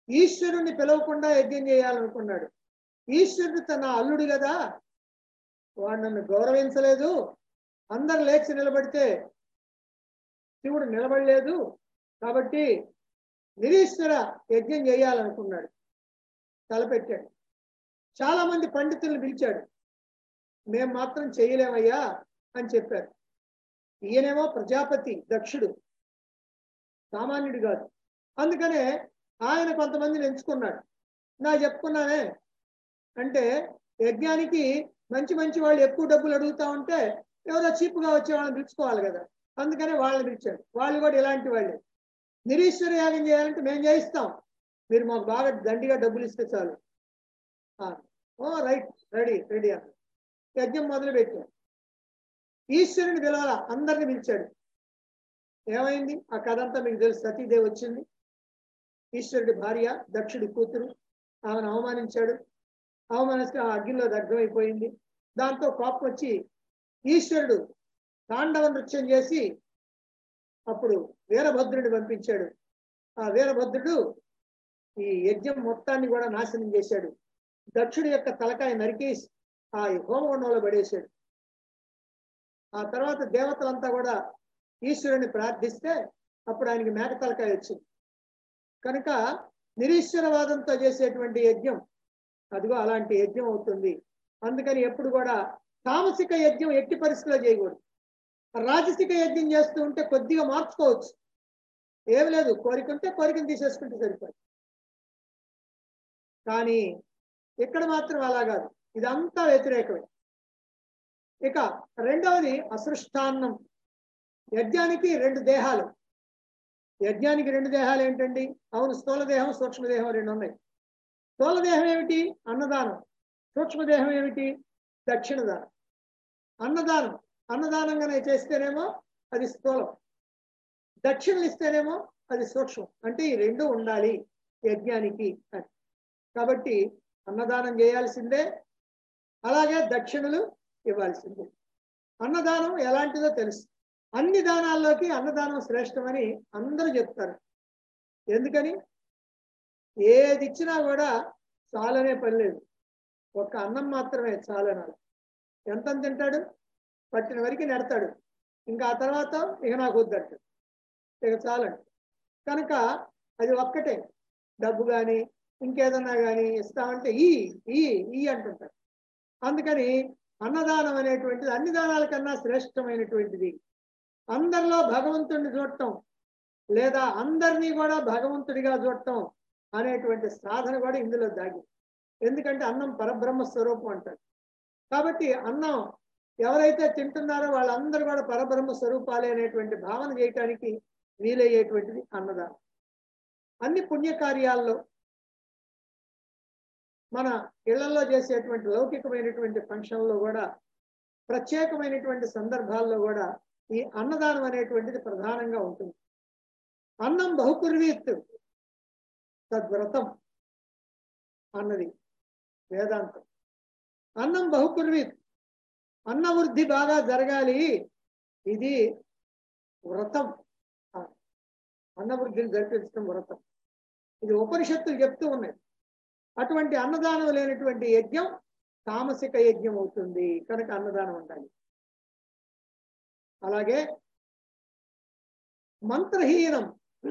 ఈశ్వరుణ్ణి పిలవకుండా యజ్ఞం చేయాలనుకున్నాడు ఈశ్వరుడు తన అల్లుడు కదా వాడు నన్ను గౌరవించలేదు అందరు లేచి నిలబడితే శివుడు నిలబడలేదు కాబట్టి నిరీశ్వర యజ్ఞం చేయాలనుకున్నాడు తలపెట్టాడు చాలా మంది పండితుల్ని పిలిచాడు మేము మాత్రం చేయలేమయ్యా అని చెప్పారు ఈయనేమో ప్రజాపతి దక్షుడు సామాన్యుడు కాదు అందుకనే ఆయన కొంతమందిని ఎంచుకున్నాడు నా చెప్పుకున్నానే అంటే యజ్ఞానికి మంచి మంచి వాళ్ళు ఎక్కువ డబ్బులు అడుగుతా ఉంటే ఎవరో చీప్గా వచ్చే వాళ్ళని పిలుచుకోవాలి కదా అందుకనే వాళ్ళని పిలిచాడు వాళ్ళు కూడా ఇలాంటి వాళ్ళే నిరీశ్వర యాగం చేయాలంటే మేము చేయిస్తాం మీరు మాకు బాగా దండిగా డబ్బులు ఇస్తే చాలు ఆ, ఓ రైట్ రెడీ రెడీ అన్న యజ్ఞం మొదలు పెట్టాడు ఈశ్వరుని పిలవాల అందరిని పిలిచాడు ఏమైంది ఆ కథ అంతా మీకు తెలుసు సతీదేవి వచ్చింది ఈశ్వరుడి భార్య దక్షుడి కూతురు ఆమెను అవమానించాడు అవమానిస్తే ఆ అగ్నిలో దగ్ధమైపోయింది దాంతో కోపం వచ్చి ఈశ్వరుడు తాండవ నృత్యం చేసి అప్పుడు వీరభద్రుడిని పంపించాడు ఆ వీరభద్రుడు ఈ యజ్ఞం మొత్తాన్ని కూడా నాశనం చేశాడు దక్షుడి యొక్క తలకాయ నరికేసి ఆ హోమగుండంలో పడేశాడు ఆ తర్వాత దేవతలంతా కూడా ఈశ్వరుని ప్రార్థిస్తే అప్పుడు ఆయనకి మేక తలకాయ వచ్చింది కనుక నిరీశ్వరవాదంతో చేసేటువంటి యజ్ఞం అదిగో అలాంటి యజ్ఞం అవుతుంది అందుకని ఎప్పుడు కూడా తామసిక యజ్ఞం ఎట్టి పరిస్థితిలో చేయకూడదు రాజసిక యజ్ఞం చేస్తూ ఉంటే కొద్దిగా మార్చుకోవచ్చు ఏమి లేదు కోరిక ఉంటే కోరికను తీసేసుకుంటే సరిపోదు కానీ ఇక్కడ మాత్రం అలా కాదు ఇదంతా వ్యతిరేకమే ఇక రెండవది అసృష్టాన్నం యజ్ఞానికి రెండు దేహాలు యజ్ఞానికి రెండు దేహాలు ఏంటండి అవును స్థూల దేహం సూక్ష్మదేహం రెండు ఉన్నాయి స్థూల దేహం ఏమిటి అన్నదానం సూక్ష్మదేహం ఏమిటి దక్షిణ దానం అన్నదానం అన్నదానంగానే చేస్తేనేమో అది స్థూలం దక్షిణలు ఇస్తేనేమో అది సూక్ష్మం అంటే ఈ రెండు ఉండాలి యజ్ఞానికి అని కాబట్టి అన్నదానం చేయాల్సిందే అలాగే దక్షిణలు ఇవ్వాల్సిందే అన్నదానం ఎలాంటిదో తెలుసు అన్ని దానాల్లోకి అన్నదానం శ్రేష్టమని అందరూ చెప్తారు ఎందుకని ఏది ఇచ్చినా కూడా చాలనే పని లేదు ఒక్క అన్నం మాత్రమే చాలనాలి ఎంత తింటాడు పట్టిన వరకు నెడతాడు ఇంకా ఆ తర్వాత ఇక నాకు వద్దంటాడు ఇక చాలండి కనుక అది ఒక్కటే డబ్బు కానీ ఇంకేదన్నా కానీ ఇస్తామంటే ఈ ఈ ఈ అంటుంటారు అందుకని అన్నదానం అనేటువంటిది అన్ని దానాల కన్నా శ్రేష్టమైనటువంటిది అందరిలో భగవంతుడిని చూడటం లేదా అందరినీ కూడా భగవంతుడిగా చూడటం అనేటువంటి సాధన కూడా ఇందులో దాగి ఎందుకంటే అన్నం పరబ్రహ్మ స్వరూపం అంటారు కాబట్టి అన్నం ఎవరైతే తింటున్నారో వాళ్ళందరూ కూడా పరబ్రహ్మ స్వరూపాలే అనేటువంటి భావన చేయటానికి వీలయ్యేటువంటిది అన్నదానం అన్ని పుణ్యకార్యాల్లో మన ఇళ్లలో చేసేటువంటి లౌకికమైనటువంటి ఫంక్షన్లో కూడా ప్రత్యేకమైనటువంటి సందర్భాల్లో కూడా ఈ అన్నదానం అనేటువంటిది ప్రధానంగా ఉంటుంది అన్నం బహుకుర్వీత్ తద్వ్రతం అన్నది వేదాంతం అన్నం బహుకుర్వీత్ అన్న వృద్ధి బాగా జరగాలి ఇది వ్రతం అన్న వృద్ధిని జరిపించడం వ్రతం ఇది ఉపనిషత్తులు చెప్తూ ఉన్నాయి అటువంటి అన్నదానం లేనటువంటి యజ్ఞం తామసిక యజ్ఞం అవుతుంది కనుక అన్నదానం ఉండాలి అలాగే మంత్రహీనం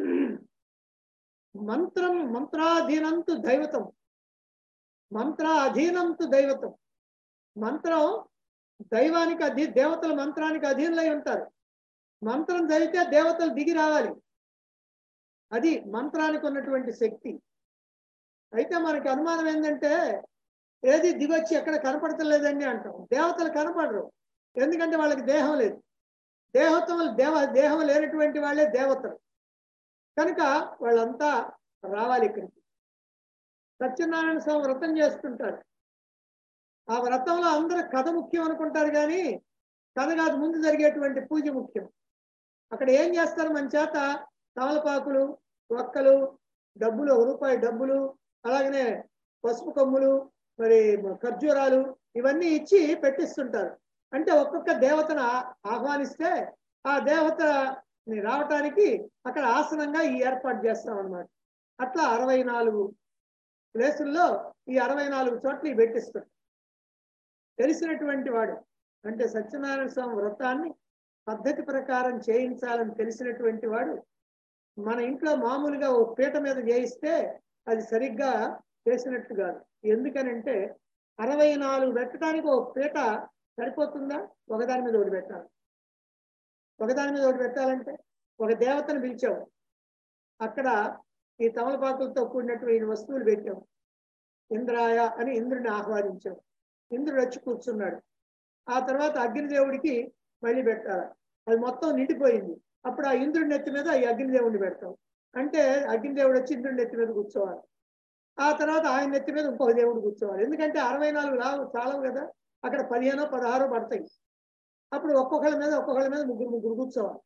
మంత్రం మంత్రాధీనంతు దైవతం మంత్ర అధీనంతు దైవతం మంత్రం దైవానికి అధీ దేవతల మంత్రానికి అధీనులై ఉంటారు మంత్రం చదివితే దేవతలు దిగి రావాలి అది మంత్రానికి ఉన్నటువంటి శక్తి అయితే మనకి అనుమానం ఏంటంటే ఏది దిగొచ్చి ఎక్కడ కనపడతలేదండి అంటాం దేవతలు కనపడరు ఎందుకంటే వాళ్ళకి దేహం లేదు దేవతం దేవ దేహం లేనటువంటి వాళ్ళే దేవతలు కనుక వాళ్ళంతా రావాలి ఇక్కడికి సత్యనారాయణ స్వామి వ్రతం చేస్తుంటారు ఆ వ్రతంలో అందరూ కథ ముఖ్యం అనుకుంటారు కానీ కథ కాదు ముందు జరిగేటువంటి పూజ ముఖ్యం అక్కడ ఏం చేస్తారు మన చేత తమలపాకులు ఒక్కలు డబ్బులు ఒక రూపాయి డబ్బులు అలాగనే పసుపు కొమ్ములు మరి ఖర్జూరాలు ఇవన్నీ ఇచ్చి పెట్టిస్తుంటారు అంటే ఒక్కొక్క దేవతను ఆ- ఆహ్వానిస్తే ఆ దేవతని రావటానికి అక్కడ ఆసనంగా ఈ ఏర్పాటు చేస్తాం అన్నమాట అట్లా అరవై నాలుగు ప్లేసుల్లో ఈ అరవై నాలుగు చోట్ల ఇవి పెట్టిస్తారు తెలిసినటువంటి వాడు అంటే సత్యనారాయణ స్వామి వ్రతాన్ని పద్ధతి ప్రకారం చేయించాలని తెలిసినటువంటి వాడు మన ఇంట్లో మామూలుగా ఓ పీట మీద చేయిస్తే అది సరిగ్గా చేసినట్టు కాదు ఎందుకనంటే అరవై నాలుగు పెట్టడానికి ఒక పీట సరిపోతుందా ఒకదాని మీద ఒకటి పెట్టాలి ఒకదాని మీద ఒకటి పెట్టాలంటే ఒక దేవతను పిలిచావు అక్కడ ఈ తమలపాకులతో కూడినటువంటి వస్తువులు పెట్టావు ఇంద్రాయ అని ఇంద్రుడిని ఆహ్వానించావు ఇంద్రుడు వచ్చి కూర్చున్నాడు ఆ తర్వాత అగ్నిదేవుడికి మళ్ళీ పెట్టాలి అది మొత్తం నిండిపోయింది అప్పుడు ఆ ఇంద్రుడి నెత్తి మీద ఈ అగ్నిదేవుడిని పెడతాం అంటే అగ్నిదేవుడు వచ్చి ఇంద్రుడి నెత్తి మీద కూర్చోవాలి ఆ తర్వాత ఆయన నెత్తి మీద ఇంకొక దేవుడు కూర్చోవాలి ఎందుకంటే అరవై నాలుగు రావు చాలవు కదా అక్కడ పదిహేనో పదహారో పడతాయి అప్పుడు ఒక్కొక్కళ్ళ మీద ఒక్కొక్కళ్ళ మీద ముగ్గురు ముగ్గురు కూర్చోవాలి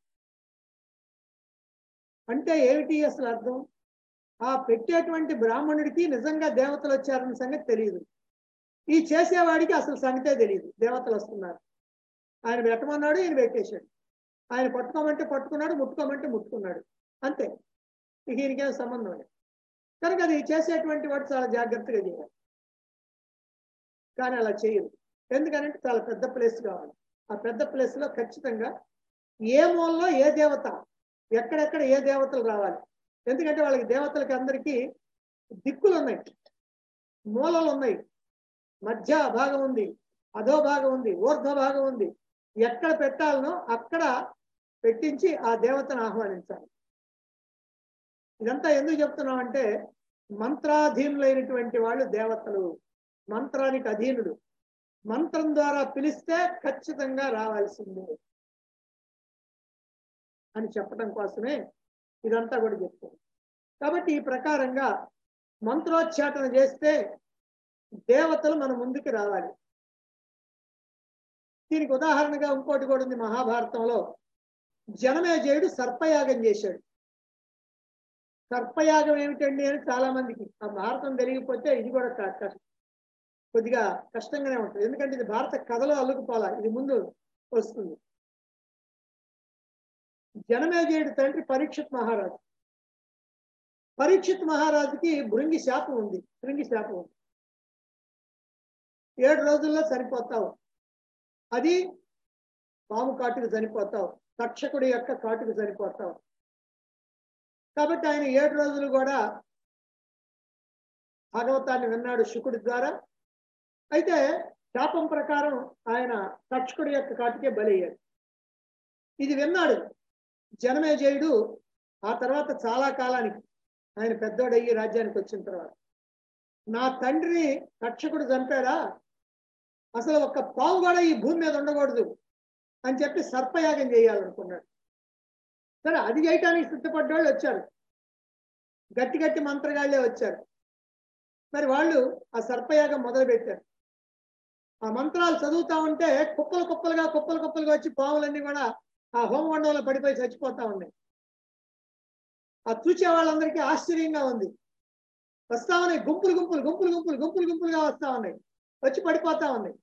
అంటే ఏమిటి అసలు అర్థం ఆ పెట్టేటువంటి బ్రాహ్మణుడికి నిజంగా దేవతలు వచ్చారన్న సంగతి తెలియదు ఈ చేసేవాడికి అసలు సంగతే తెలియదు దేవతలు వస్తున్నారు ఆయన పెట్టమన్నాడు ఈయన పెట్టేశాడు ఆయన పట్టుకోమంటే పట్టుకున్నాడు ముట్టుకోమంటే ముట్టుకున్నాడు అంతే ఇక ఈయనకేం సంబంధం లేదు కనుక అది చేసేటువంటి వాడు చాలా జాగ్రత్తగా చేయాలి కానీ అలా చేయదు ఎందుకనంటే చాలా పెద్ద ప్లేస్ కావాలి ఆ పెద్ద ప్లేస్ లో ఖచ్చితంగా ఏ మూలలో ఏ దేవత ఎక్కడెక్కడ ఏ దేవతలు రావాలి ఎందుకంటే వాళ్ళకి దేవతలకి అందరికీ దిక్కులు ఉన్నాయి మూలలు ఉన్నాయి మధ్య భాగం ఉంది అధో భాగం ఉంది ఊర్ధ్వ భాగం ఉంది ఎక్కడ పెట్టాలనో అక్కడ పెట్టించి ఆ దేవతను ఆహ్వానించాలి ఇదంతా ఎందుకు చెప్తున్నామంటే మంత్రాధీనులైనటువంటి వాళ్ళు దేవతలు మంత్రానికి అధీనుడు మంత్రం ద్వారా పిలిస్తే ఖచ్చితంగా రావాల్సిందే అని చెప్పడం కోసమే ఇదంతా కూడా చెప్తాను కాబట్టి ఈ ప్రకారంగా మంత్రోచ్చాటన చేస్తే దేవతలు మన ముందుకు రావాలి దీనికి ఉదాహరణగా ఇంకోటి కూడా ఉంది మహాభారతంలో జనమేజయుడు సర్పయాగం చేశాడు సర్పయాగం ఏమిటండి అని చాలా మందికి ఆ భారతం తెలియకపోతే ఇది కూడా క- కష్ట- కొద్దిగా కష్టంగానే ఉంటుంది ఎందుకంటే ఇది భారత కథలో అల్లుకుపోలా ఇది ముందు వస్తుంది జనమేజయుడి తండ్రి పరీక్షిత్ మహారాజు పరీక్షిత్ మహారాజుకి భృంగి శాపం ఉంది భృంగి శాపం ఉంది ఏడు రోజుల్లో చనిపోతావు అది పాము కాటుకు చనిపోతావు తక్షకుడి యొక్క కాటుకు చనిపోతావు కాబట్టి ఆయన ఏడు రోజులు కూడా భాగవతాన్ని విన్నాడు శుకుడి ద్వారా అయితే శాపం ప్రకారం ఆయన తక్షకుడి యొక్క కాటుకే బలయ్యాడు ఇది విన్నాడు జనమేజయుడు ఆ తర్వాత చాలా కాలానికి ఆయన పెద్దోడయ్యి రాజ్యానికి వచ్చిన తర్వాత నా తండ్రిని తక్షకుడు చంపాడా అసలు ఒక్క పావు కూడా ఈ భూమి మీద ఉండకూడదు అని చెప్పి సర్పయాగం చేయాలనుకున్నాడు సరే అది చేయటానికి సిద్ధపడ్డవాళ్ళు వచ్చారు గట్టి గట్టి మంత్రగాళ్ళే వచ్చారు మరి వాళ్ళు ఆ సర్పయాగం మొదలు పెట్టారు ఆ మంత్రాలు చదువుతా ఉంటే కుప్పలు కుప్పలుగా కుప్పలు కుప్పలుగా వచ్చి పాములన్నీ కూడా ఆ హోమగుండంలో పడిపోయి చచ్చిపోతా ఉన్నాయి ఆ చూసే వాళ్ళందరికీ ఆశ్చర్యంగా ఉంది వస్తా ఉన్నాయి గుంపులు గుంపులు గుంపులు గుంపులు గుంపులు గుంపులుగా వస్తా ఉన్నాయి వచ్చి పడిపోతా ఉన్నాయి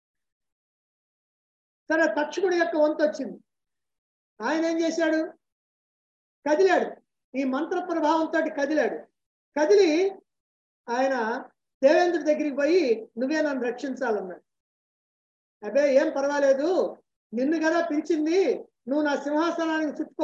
సరే తక్షకుడి యొక్క వంతు వచ్చింది ఆయన ఏం చేశాడు కదిలాడు ఈ మంత్ర ప్రభావంతో కదిలాడు కదిలి ఆయన దేవేంద్రుడి దగ్గరికి పోయి నువ్వే నన్ను రక్షించాలన్నాడు అబ్బే ఏం పర్వాలేదు నిన్ను కదా పిలిచింది నువ్వు నా సింహాసనానికి చుట్టుకో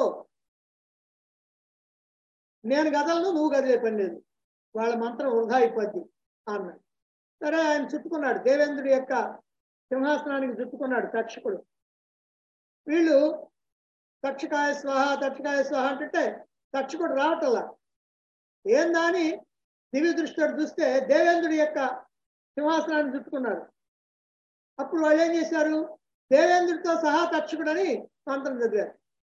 నేను గదలను నువ్వు గదిలే పని లేదు వాళ్ళ మంత్రం వృధా అయిపోద్ది అన్నాడు సరే ఆయన చుట్టుకున్నాడు దేవేంద్రుడి యొక్క సింహాసనానికి చుట్టుకున్నాడు తక్షకుడు వీళ్ళు తక్షకాయ స్వాహ తక్షకాయ స్వాహ అంటుంటే తక్షకుడు రావటల్లా ఏందా అని దివ్య దృష్టితో చూస్తే దేవేంద్రుడి యొక్క సింహాసనాన్ని చుట్టుకున్నారు అప్పుడు వాళ్ళు ఏం చేశారు దేవేంద్రుడితో సహా తక్షకుడని మంత్రం చదివారు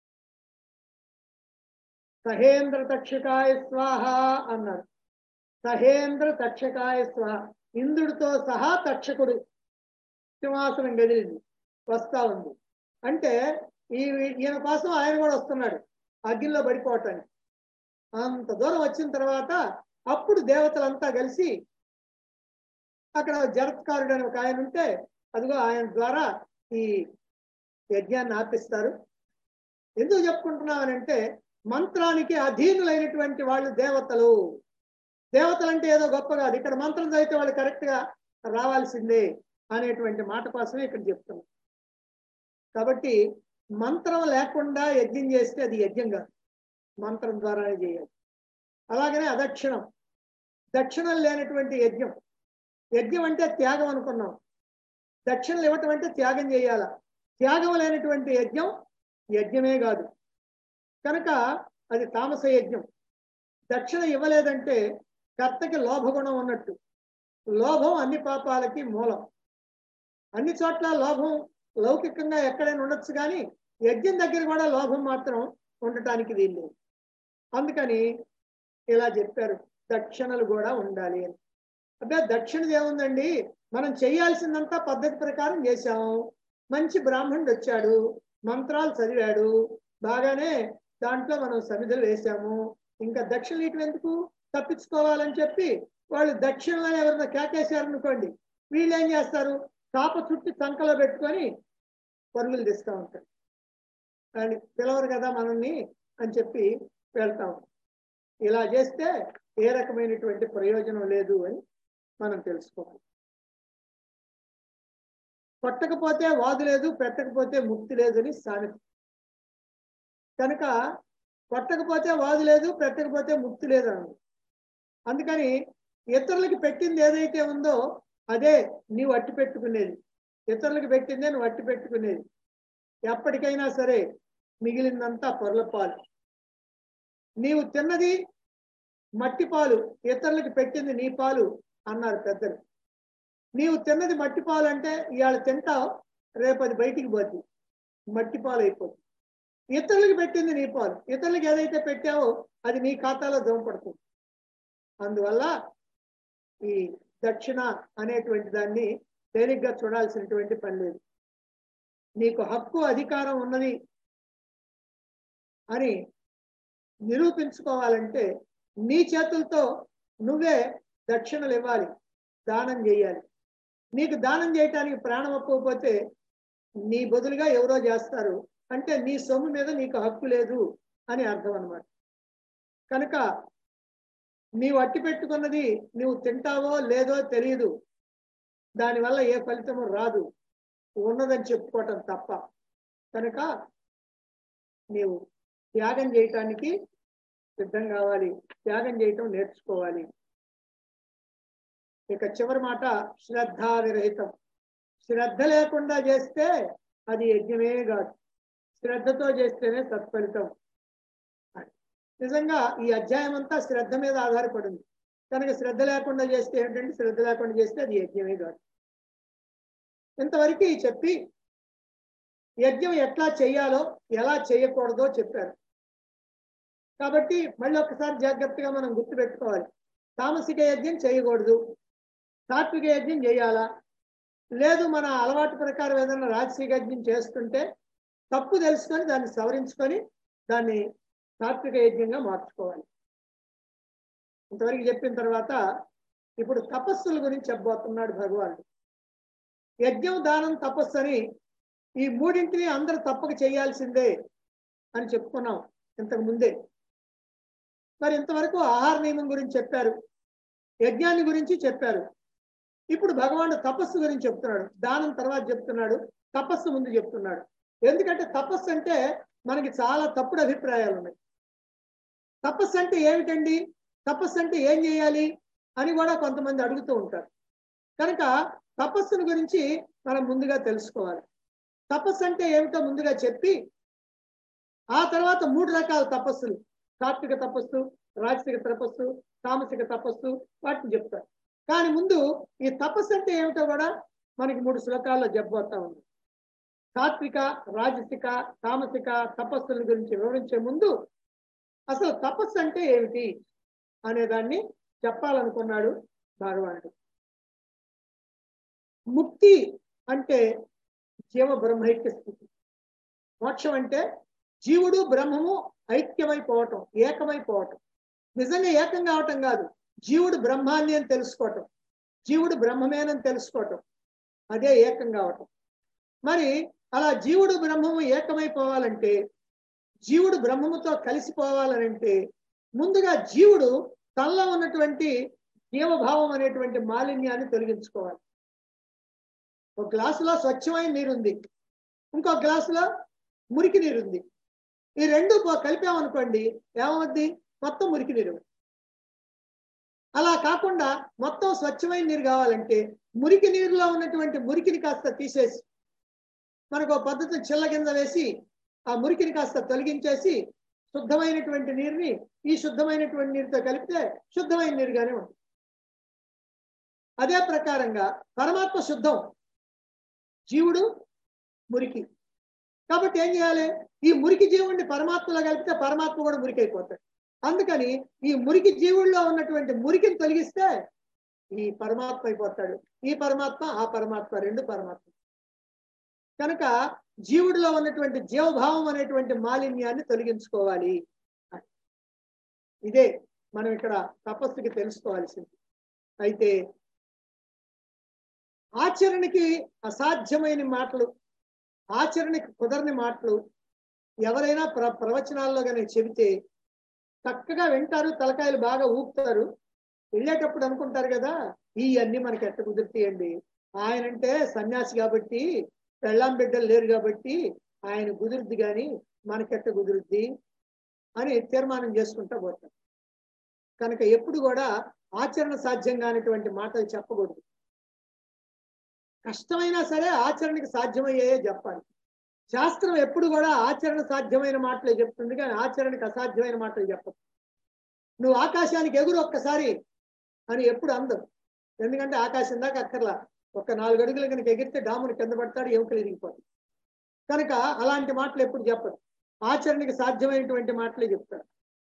సహేంద్ర తక్షకాయ స్వాహ అన్నారు సహేంద్ర తక్షకాయ స్వాహ ఇంద్రుడితో సహా తక్షకుడు సింహాసనం గదిలింది వస్తా ఉంది అంటే ఈ ఈయన కోసం ఆయన కూడా వస్తున్నాడు అగ్నిలో పడిపోవటానికి అంత దూరం వచ్చిన తర్వాత అప్పుడు దేవతలంతా కలిసి అక్కడ జరత్కారుడు అని ఒక ఆయన ఉంటే అదిగో ఆయన ద్వారా ఈ యజ్ఞాన్ని ఆపిస్తారు ఎందుకు చెప్పుకుంటున్నామనంటే మంత్రానికి అధీనులైనటువంటి వాళ్ళు దేవతలు దేవతలు అంటే ఏదో గొప్ప కాదు ఇక్కడ మంత్రం చదివితే వాళ్ళు కరెక్ట్ గా రావాల్సిందే అనేటువంటి మాట కోసమే ఇక్కడ చెప్తున్నాం కాబట్టి మంత్రం లేకుండా యజ్ఞం చేస్తే అది యజ్ఞం కాదు మంత్రం ద్వారానే చేయాలి అలాగనే అదక్షిణం దక్షిణం లేనటువంటి యజ్ఞం యజ్ఞం అంటే త్యాగం అనుకున్నాం దక్షిణలు ఇవ్వటం అంటే త్యాగం చేయాల త్యాగం లేనటువంటి యజ్ఞం యజ్ఞమే కాదు కనుక అది తామస యజ్ఞం దక్షిణ ఇవ్వలేదంటే కర్తకి లోభగుణం ఉన్నట్టు లోభం అన్ని పాపాలకి మూలం అన్ని చోట్ల లోభం లౌకికంగా ఎక్కడైనా ఉండొచ్చు కానీ యజ్ఞం దగ్గర కూడా లోభం మాత్రం ఉండటానికి వీలు అందుకని ఇలా చెప్పారు దక్షిణలు కూడా ఉండాలి అని అంటే దక్షిణది ఏముందండి మనం చేయాల్సిందంతా పద్ధతి ప్రకారం చేశాము మంచి బ్రాహ్మణుడు వచ్చాడు మంత్రాలు చదివాడు బాగానే దాంట్లో మనం సమిధులు వేసాము ఇంకా దక్షిణ ఇటు ఎందుకు తప్పించుకోవాలని చెప్పి వాళ్ళు దక్షిణలో ఎవరైనా కేకేశారు అనుకోండి వీళ్ళు ఏం చేస్తారు కాప చుట్టి చంకలో పెట్టుకొని పరుగులు తీస్తూ ఉంటారు అని పిలవరు కదా మనల్ని అని చెప్పి వెళ్తాం ఇలా చేస్తే ఏ రకమైనటువంటి ప్రయోజనం లేదు అని మనం తెలుసుకోవాలి కొట్టకపోతే వాదు లేదు పెట్టకపోతే ముక్తి లేదు అని సామెత కనుక కొట్టకపోతే వాదు లేదు పెట్టకపోతే ముక్తి లేదు అని అందుకని ఇతరులకి పెట్టింది ఏదైతే ఉందో అదే నీవు అట్టి పెట్టుకునేది ఇతరులకు పెట్టిందే నువ్వు అట్టి పెట్టుకునేది ఎప్పటికైనా సరే మిగిలిందంతా పొరలపాలు నీవు తిన్నది మట్టి పాలు ఇతరులకు పెట్టింది నీ పాలు అన్నారు పెద్దలు నీవు తిన్నది మట్టి పాలు అంటే ఇవాళ తింటావు రేపు అది బయటికి పోద్ది మట్టి పాలు అయిపోతుంది ఇతరులకు పెట్టింది నీ పాలు ఇతరులకు ఏదైతే పెట్టావో అది నీ ఖాతాలో దోమపడుతుంది అందువల్ల ఈ దక్షిణ అనేటువంటి దాన్ని తేలిగ్గా చూడాల్సినటువంటి పని లేదు నీకు హక్కు అధికారం ఉన్నది అని నిరూపించుకోవాలంటే నీ చేతులతో నువ్వే దక్షిణలు ఇవ్వాలి దానం చేయాలి నీకు దానం చేయటానికి ప్రాణం ఒప్పకపోతే నీ బదులుగా ఎవరో చేస్తారు అంటే నీ సొమ్ము మీద నీకు హక్కు లేదు అని అర్థం అన్నమాట కనుక నీవు అట్టి పెట్టుకున్నది నువ్వు తింటావో లేదో తెలియదు దానివల్ల ఏ ఫలితము రాదు ఉన్నదని చెప్పుకోవటం తప్ప కనుక నీవు త్యాగం చేయటానికి సిద్ధం కావాలి త్యాగం చేయటం నేర్చుకోవాలి ఇక చివరి మాట శ్రద్ధా విరహితం శ్రద్ధ లేకుండా చేస్తే అది యజ్ఞమే కాదు శ్రద్ధతో చేస్తేనే సత్ఫలితం నిజంగా ఈ అధ్యాయం అంతా శ్రద్ధ మీద ఆధారపడింది కనుక శ్రద్ధ లేకుండా చేస్తే ఏంటంటే శ్రద్ధ లేకుండా చేస్తే అది యజ్ఞమే కాదు ఇంతవరకు చెప్పి యజ్ఞం ఎట్లా చేయాలో ఎలా చేయకూడదో చెప్పారు కాబట్టి మళ్ళీ ఒకసారి జాగ్రత్తగా మనం గుర్తుపెట్టుకోవాలి తామసిక యజ్ఞం చేయకూడదు సాత్విక యజ్ఞం చేయాలా లేదు మన అలవాటు ప్రకారం ఏదైనా రాజసిక యజ్ఞం చేస్తుంటే తప్పు తెలుసుకొని దాన్ని సవరించుకొని దాన్ని సాత్విక యజ్ఞంగా మార్చుకోవాలి ఇంతవరకు చెప్పిన తర్వాత ఇప్పుడు తపస్సుల గురించి చెప్పబోతున్నాడు భగవానుడు యజ్ఞం దానం తపస్సు అని ఈ మూడింటిని అందరూ తప్పక చేయాల్సిందే అని చెప్పుకున్నాం ఇంతకు ముందే మరి ఇంతవరకు ఆహార నియమం గురించి చెప్పారు యజ్ఞాన్ని గురించి చెప్పారు ఇప్పుడు భగవానుడు తపస్సు గురించి చెప్తున్నాడు దానం తర్వాత చెప్తున్నాడు తపస్సు ముందు చెప్తున్నాడు ఎందుకంటే తపస్సు అంటే మనకి చాలా తప్పుడు అభిప్రాయాలు ఉన్నాయి తపస్సు అంటే ఏమిటండి తపస్సు అంటే ఏం చేయాలి అని కూడా కొంతమంది అడుగుతూ ఉంటారు కనుక తపస్సును గురించి మనం ముందుగా తెలుసుకోవాలి తపస్సు అంటే ఏమిటో ముందుగా చెప్పి ఆ తర్వాత మూడు రకాల తపస్సులు సాత్విక తపస్సు రాజసిక తపస్సు తామసిక తపస్సు వాటిని చెప్తారు కానీ ముందు ఈ తపస్సు అంటే ఏమిటో కూడా మనకి మూడు శ్లోకాల్లో చెప్పబోతా ఉంది సాత్విక రాజసిక తామసిక తపస్సుల గురించి వివరించే ముందు అసలు తపస్సు అంటే ఏమిటి అనే దాన్ని చెప్పాలనుకున్నాడు భగవానుడు ముక్తి అంటే జీవ బ్రహ్మైక్య స్థితి మోక్షం అంటే జీవుడు బ్రహ్మము ఐక్యమైపోవటం ఏకమైపోవటం నిజంగా ఏకం కావటం కాదు జీవుడు బ్రహ్మాన్ని అని తెలుసుకోవటం జీవుడు బ్రహ్మమేనని తెలుసుకోవటం అదే ఏకం కావటం మరి అలా జీవుడు బ్రహ్మము ఏకమైపోవాలంటే జీవుడు బ్రహ్మముతో కలిసిపోవాలనంటే ముందుగా జీవుడు తనలో ఉన్నటువంటి జీవభావం అనేటువంటి మాలిన్యాన్ని తొలగించుకోవాలి ఒక గ్లాసులో స్వచ్ఛమైన నీరు ఉంది ఇంకో గ్లాసులో మురికి నీరు ఉంది ఈ రెండు పో- కలిపామనుకోండి ఏమవుద్ది మొత్తం మురికి నీరు అలా కాకుండా మొత్తం స్వచ్ఛమైన నీరు కావాలంటే మురికి నీరులో ఉన్నటువంటి మురికిని కాస్త తీసేసి మనకు ఒక పద్ధతి చిల్ల కింద వేసి ఆ మురికిని కాస్త తొలగించేసి శుద్ధమైనటువంటి నీరుని ఈ శుద్ధమైనటువంటి నీరుతో కలిపితే శుద్ధమైన నీరుగానే ఉంటుంది అదే ప్రకారంగా పరమాత్మ శుద్ధం జీవుడు మురికి కాబట్టి ఏం చేయాలి ఈ మురికి జీవుడిని పరమాత్మలో కలిపితే పరమాత్మ కూడా మురికి అయిపోతాడు అందుకని ఈ మురికి జీవుల్లో ఉన్నటువంటి మురికిని తొలగిస్తే ఈ పరమాత్మ అయిపోతాడు ఈ పరమాత్మ ఆ పరమాత్మ రెండు పరమాత్మ కనుక జీవుడిలో ఉన్నటువంటి జీవభావం అనేటువంటి మాలిన్యాన్ని తొలగించుకోవాలి ఇదే మనం ఇక్కడ తపస్సుకి తెలుసుకోవాల్సింది అయితే ఆచరణకి అసాధ్యమైన మాటలు ఆచరణకి కుదరని మాటలు ఎవరైనా ప్ర ప్రవచనాల్లో కానీ చెబితే చక్కగా వింటారు తలకాయలు బాగా ఊపుతారు వెళ్ళేటప్పుడు అనుకుంటారు కదా ఈ అన్ని మనకి ఎట్ట కుదురుతాయండి ఆయన అంటే సన్యాసి కాబట్టి పెళ్ళాం బిడ్డలు లేరు కాబట్టి ఆయన కుదురుద్ది కానీ మనకెట్ట కుదురుద్ది అని తీర్మానం చేసుకుంటా పోతారు కనుక ఎప్పుడు కూడా ఆచరణ సాధ్యం కానిటువంటి మాటలు చెప్పకూడదు కష్టమైనా సరే ఆచరణకి సాధ్యమయ్యే చెప్పాలి శాస్త్రం ఎప్పుడు కూడా ఆచరణ సాధ్యమైన మాటలే చెప్తుంది కానీ ఆచరణకి అసాధ్యమైన మాటలు చెప్పదు నువ్వు ఆకాశానికి ఎగురు ఒక్కసారి అని ఎప్పుడు అందం ఎందుకంటే ఆకాశం దాకా అక్కర్లా ఒక నాలుగు అడుగులు కనుక ఎగిరితే డాముని కింద పడతాడు ఎముకలు ఇరిగిపోతాడు కనుక అలాంటి మాటలు ఎప్పుడు చెప్పదు ఆచరణకి సాధ్యమైనటువంటి మాటలే చెప్తారు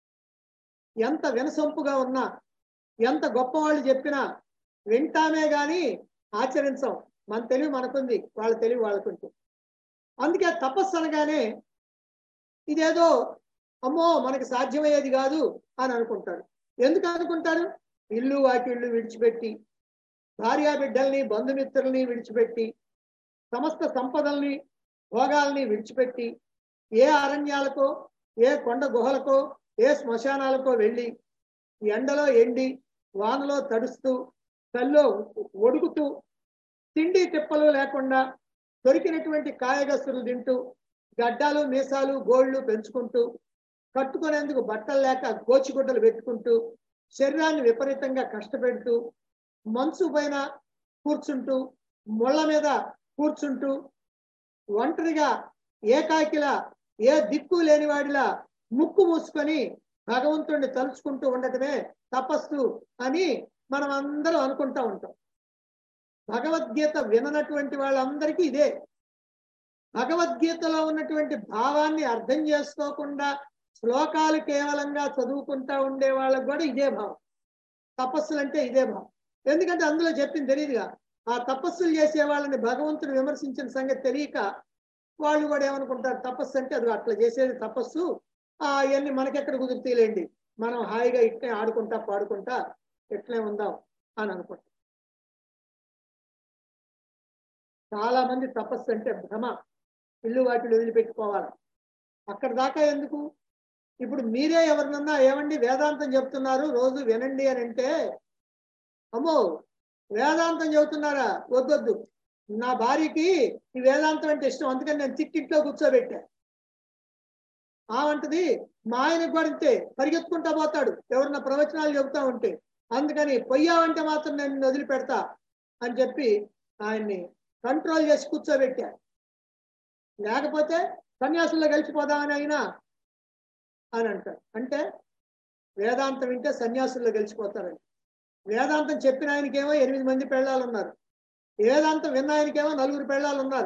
ఎంత వినసొంపుగా ఉన్నా ఎంత గొప్పవాళ్ళు చెప్పినా వింటామే గాని ఆచరించం మన తెలివి మనకుంది వాళ్ళ తెలివి వాళ్ళకుంది అందుకే తపస్సు అనగానే ఇదేదో అమ్మో మనకి సాధ్యమయ్యేది కాదు అని అనుకుంటారు ఎందుకు అనుకుంటారు ఇల్లు వాకిళ్ళు విడిచిపెట్టి భార్యా బిడ్డల్ని బంధుమిత్రుల్ని విడిచిపెట్టి సమస్త సంపదల్ని భోగాల్ని విడిచిపెట్టి ఏ అరణ్యాలకో ఏ కొండ గుహలకో ఏ శ్మశానాలకో వెళ్ళి ఎండలో ఎండి వానలో తడుస్తూ కల్లో ఒడుకుతూ తిండి తిప్పలు లేకుండా దొరికినటువంటి కాయగస్తులు తింటూ గడ్డాలు మీసాలు గోళ్ళు పెంచుకుంటూ కట్టుకునేందుకు బట్టలు లేక గోచిగుడ్డలు పెట్టుకుంటూ శరీరాన్ని విపరీతంగా కష్టపెడుతూ మంచు పైన కూర్చుంటూ ముళ్ళ మీద కూర్చుంటూ ఒంటరిగా ఏకాకిలా ఏ దిక్కు లేనివాడిలా ముక్కు మూసుకొని భగవంతుడిని తలుచుకుంటూ ఉండటమే తపస్సు అని మనం అందరం అనుకుంటా ఉంటాం భగవద్గీత విననటువంటి వాళ్ళందరికీ ఇదే భగవద్గీతలో ఉన్నటువంటి భావాన్ని అర్థం చేసుకోకుండా శ్లోకాలు కేవలంగా చదువుకుంటా ఉండే వాళ్ళకి కూడా ఇదే భావం తపస్సులు అంటే ఇదే భావం ఎందుకంటే అందులో చెప్పింది తెలియదుగా ఆ తపస్సులు చేసే వాళ్ళని భగవంతుడు విమర్శించిన సంగతి తెలియక వాళ్ళు కూడా ఏమనుకుంటారు తపస్సు అంటే అది అట్లా చేసేది తపస్సు ఆ అవన్నీ మనకెక్కడ కుదురుతీలేండి మనం హాయిగా ఇట్లే ఆడుకుంటా పాడుకుంటా ఇట్లే ఉందాం అని అనుకుంటాం చాలా మంది తపస్సు అంటే భ్రమ ఇల్లు వాటిని వదిలిపెట్టుకోవాలి అక్కడ దాకా ఎందుకు ఇప్పుడు మీరే ఎవరినన్నా ఏమండి వేదాంతం చెప్తున్నారు రోజు వినండి అని అంటే అమ్మో వేదాంతం చెబుతున్నారా వద్దొద్దు నా భార్యకి ఈ వేదాంతం అంటే ఇష్టం అందుకని నేను తిట్టింట్లో కూర్చోబెట్టా ఆమంటది మా ఆయనకు కూడా ఇంతే పరిగెత్తుకుంటా పోతాడు ఎవరన్నా ప్రవచనాలు చెబుతా ఉంటే అందుకని పొయ్యావంటే మాత్రం నేను నిన్ను వదిలిపెడతా అని చెప్పి ఆయన్ని కంట్రోల్ చేసి కూర్చోబెట్టా లేకపోతే సన్యాసుల్లో కలిసిపోదామని అయినా అని అంటారు అంటే వేదాంతం వింటే సన్యాసుల్లో గెలిచిపోతారని వేదాంతం చెప్పిన ఆయనకేమో ఎనిమిది మంది పెళ్ళాలు ఉన్నారు వేదాంతం విన్న ఆయనకేమో నలుగురు పెళ్ళాలు ఉన్నారు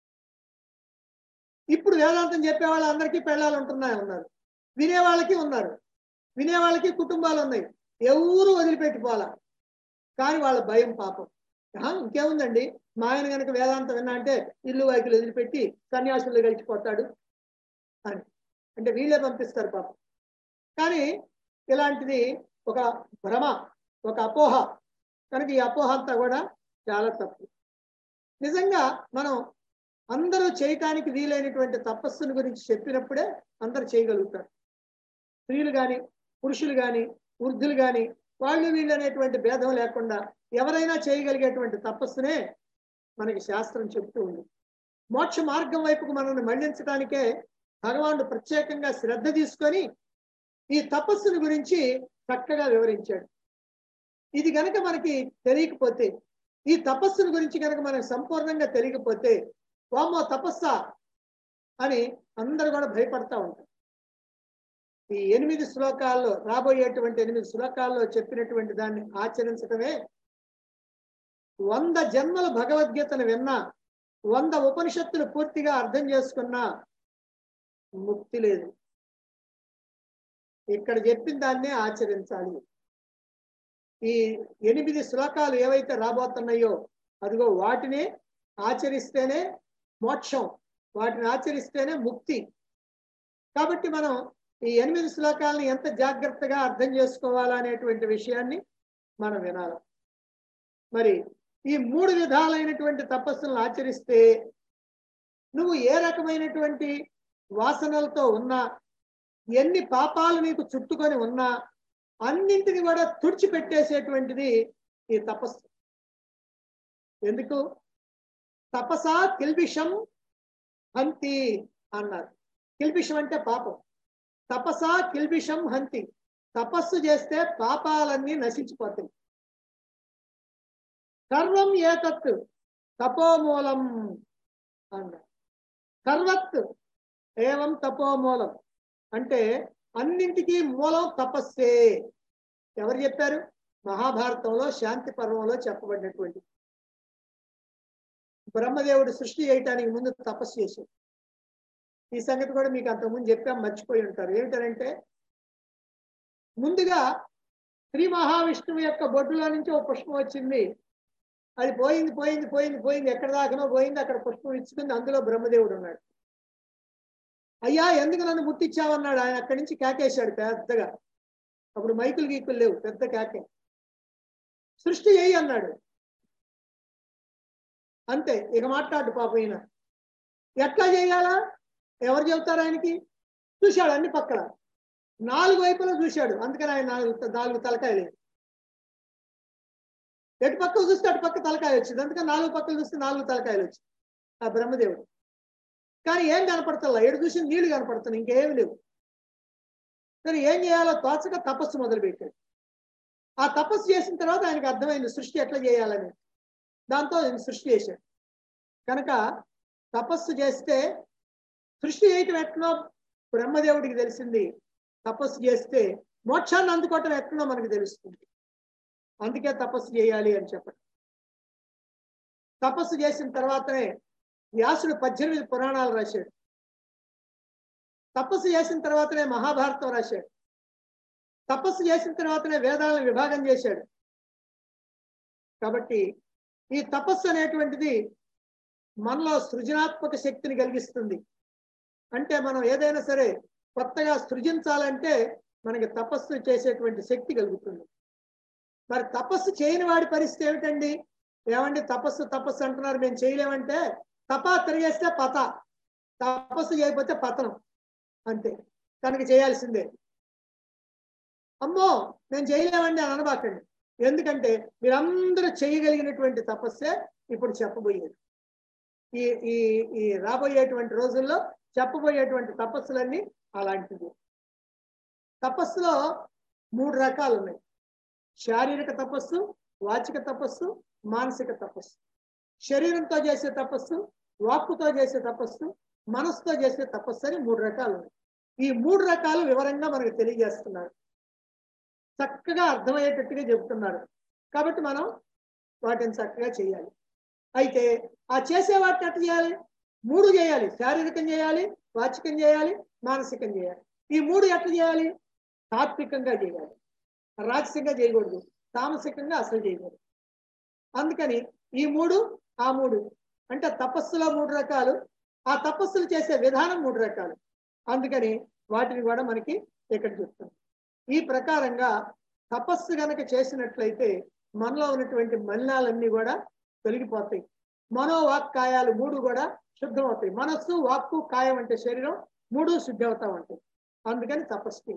ఇప్పుడు వేదాంతం చెప్పే వాళ్ళందరికీ పెళ్ళాలు ఉంటున్నాయి ఉన్నారు వినేవాళ్ళకి ఉన్నారు వినేవాళ్ళకి కుటుంబాలు ఉన్నాయి ఎవరు వదిలిపెట్టిపోవాలా కానీ వాళ్ళ భయం పాపం ఆ, ఇంకేముందండి మా ఆయన కనుక వేదాంతం విన్నా అంటే ఇల్లు వాకిలు వదిలిపెట్టి సన్యాసుల్లో గడిచిపోతాడు అని అంటే వీళ్ళే పంపిస్తారు పాపం కానీ ఇలాంటిది ఒక భ్రమ ఒక అపోహ కనుక ఈ అపోహ అంతా కూడా చాలా తప్పు నిజంగా మనం అందరూ చేయటానికి వీలైనటువంటి తపస్సుని గురించి చెప్పినప్పుడే అందరూ చేయగలుగుతారు స్త్రీలు కానీ పురుషులు కానీ వృద్ధులు కానీ వాళ్ళు వీళ్ళు అనేటువంటి భేదం లేకుండా ఎవరైనా చేయగలిగేటువంటి తపస్సునే మనకి శాస్త్రం చెప్తూ ఉంది మోక్ష మార్గం వైపుకు మనల్ని మళ్లించడానికే భగవానుడు ప్రత్యేకంగా శ్రద్ధ తీసుకొని ఈ తపస్సుని గురించి చక్కగా వివరించాడు ఇది గనక మనకి తెలియకపోతే ఈ తపస్సుని గురించి కనుక మనకు సంపూర్ణంగా తెలియకపోతే వామో తపస్సా అని అందరు కూడా భయపడతా ఉంటారు ఈ ఎనిమిది శ్లోకాల్లో రాబోయేటువంటి ఎనిమిది శ్లోకాల్లో చెప్పినటువంటి దాన్ని ఆచరించటమే వంద జన్మల భగవద్గీతను విన్నా వంద ఉపనిషత్తులు పూర్తిగా అర్థం చేసుకున్నా ముక్తి లేదు ఇక్కడ చెప్పిన దాన్నే ఆచరించాలి ఈ ఎనిమిది శ్లోకాలు ఏవైతే రాబోతున్నాయో అదిగో వాటిని ఆచరిస్తేనే మోక్షం వాటిని ఆచరిస్తేనే ముక్తి కాబట్టి మనం ఈ ఎనిమిది శ్లోకాలను ఎంత జాగ్రత్తగా అర్థం చేసుకోవాలా అనేటువంటి విషయాన్ని మనం వినాలి మరి ఈ మూడు విధాలైనటువంటి తపస్సులను ఆచరిస్తే నువ్వు ఏ రకమైనటువంటి వాసనలతో ఉన్నా ఎన్ని పాపాలు నీకు చుట్టుకొని ఉన్నా అన్నింటిని కూడా తుడిచిపెట్టేసేటువంటిది ఈ తపస్సు ఎందుకు తపసా కిల్బిషం హంతి అన్నారు కిల్బిషం అంటే పాపం తపసా కిల్బిషం హంతి తపస్సు చేస్తే పాపాలన్నీ నశించిపోతాయి సర్వం ఏతత్ తపోమూలం అన్నారు సర్వత్ ఏవం తపోమూలం అంటే అన్నింటికీ మూలం తపస్సే ఎవరు చెప్పారు మహాభారతంలో శాంతి పర్వంలో చెప్పబడినటువంటి బ్రహ్మదేవుడు సృష్టి చేయటానికి ముందు తపస్సు చేశాడు ఈ సంగతి కూడా మీకు అంతకుముందు చెప్పాం మర్చిపోయి ఉంటారు ఏమిటంటే ముందుగా శ్రీ మహావిష్ణువు యొక్క బొడ్డులో నుంచి ఒక పుష్పం వచ్చింది అది పోయింది పోయింది పోయింది పోయింది ఎక్కడ దాకానో పోయింది అక్కడ పుష్పం ఇచ్చుకుంది అందులో బ్రహ్మదేవుడు ఉన్నాడు అయ్యా ఎందుకు నన్ను ముట్టించావన్నాడు ఆయన అక్కడి నుంచి కేకేశాడు పెద్దగా అప్పుడు మైకులు గీకులు లేవు పెద్ద కేకే సృష్టి చేయి అన్నాడు అంతే ఇక మాట్లాడు పాప ఈయన ఎట్లా చేయాలా ఎవరు చెబుతారు ఆయనకి చూశాడు అన్ని పక్కల నాలుగు వైపులా చూశాడు అందుకని ఆయన నాలుగు నాలుగు తలకాయలు ఎటు పక్క చూస్తే అటు పక్క తలకాయ వచ్చింది అందుకని నాలుగు పక్కలు చూస్తే నాలుగు తలకాయలు వచ్చింది ఆ బ్రహ్మదేవుడు కానీ ఏం కనపడతల్లా ఎటు చూసి నీళ్లు కనపడుతున్నాయి ఇంకేమి లేవు మరి ఏం చేయాలో తోచక తపస్సు మొదలుపెట్టాడు ఆ తపస్సు చేసిన తర్వాత ఆయనకు అర్థమైంది సృష్టి ఎట్లా చేయాలని దాంతో ఆయన సృష్టి చేశాడు కనుక తపస్సు చేస్తే సృష్టి చేయటం ఎట్లనో బ్రహ్మదేవుడికి తెలిసింది తపస్సు చేస్తే మోక్షాన్ని అందుకోవటం ఎట్లనో మనకు తెలుస్తుంది అందుకే తపస్సు చేయాలి అని చెప్పండి తపస్సు చేసిన తర్వాతనే వ్యాసుడు పద్దెనిమిది పురాణాలు రాశాడు తపస్సు చేసిన తర్వాతనే మహాభారతం రాశాడు తపస్సు చేసిన తర్వాతనే వేదాలను విభాగం చేశాడు కాబట్టి ఈ తపస్సు అనేటువంటిది మనలో సృజనాత్మక శక్తిని కలిగిస్తుంది అంటే మనం ఏదైనా సరే కొత్తగా సృజించాలంటే మనకి తపస్సు చేసేటువంటి శక్తి కలుగుతుంది మరి తపస్సు చేయని వాడి పరిస్థితి ఏమిటండి ఏమండి తపస్సు తపస్సు అంటున్నారు మేము చేయలేమంటే తప తిరిగేస్తే పత తపస్సు చేయకపోతే పతనం అంతే కనుక చేయాల్సిందే అమ్మో మేము చేయలేమండి అని అనబాకండి ఎందుకంటే మీరందరూ చేయగలిగినటువంటి తపస్సే ఇప్పుడు చెప్పబోయేది ఈ ఈ ఈ రాబోయేటువంటి రోజుల్లో చెప్పబోయేటువంటి తపస్సులన్నీ అలాంటివి తపస్సులో మూడు రకాలు ఉన్నాయి శారీరక తపస్సు వాచిక తపస్సు మానసిక తపస్సు శరీరంతో చేసే తపస్సు వాక్కుతో చేసే తపస్సు మనసుతో చేసే తపస్సు అని మూడు రకాలు ఉన్నాయి ఈ మూడు రకాలు వివరంగా మనకు తెలియజేస్తున్నారు చక్కగా అర్థమయ్యేటట్టుగా చెబుతున్నారు కాబట్టి మనం వాటిని చక్కగా చేయాలి అయితే ఆ చేసే వాటిని ఎట్లా చేయాలి మూడు చేయాలి శారీరకం చేయాలి వాచికం చేయాలి మానసికం చేయాలి ఈ మూడు ఎట్లా చేయాలి తాత్వికంగా చేయాలి రాజసికంగా చేయకూడదు తామసికంగా అసలు చేయకూడదు అందుకని ఈ మూడు ఆ మూడు అంటే తపస్సులో మూడు రకాలు ఆ తపస్సులు చేసే విధానం మూడు రకాలు అందుకని వాటిని కూడా మనకి ఇక్కడ చెప్తాం ఈ ప్రకారంగా తపస్సు గనక చేసినట్లయితే మనలో ఉన్నటువంటి మలినాలన్నీ కూడా తొలగిపోతాయి మనో వాక్ కాయాలు మూడు కూడా శుద్ధం అవుతాయి మనస్సు వాక్కు కాయం అంటే శరీరం మూడు శుద్ధి అవుతా ఉంటాయి అందుకని తపస్సు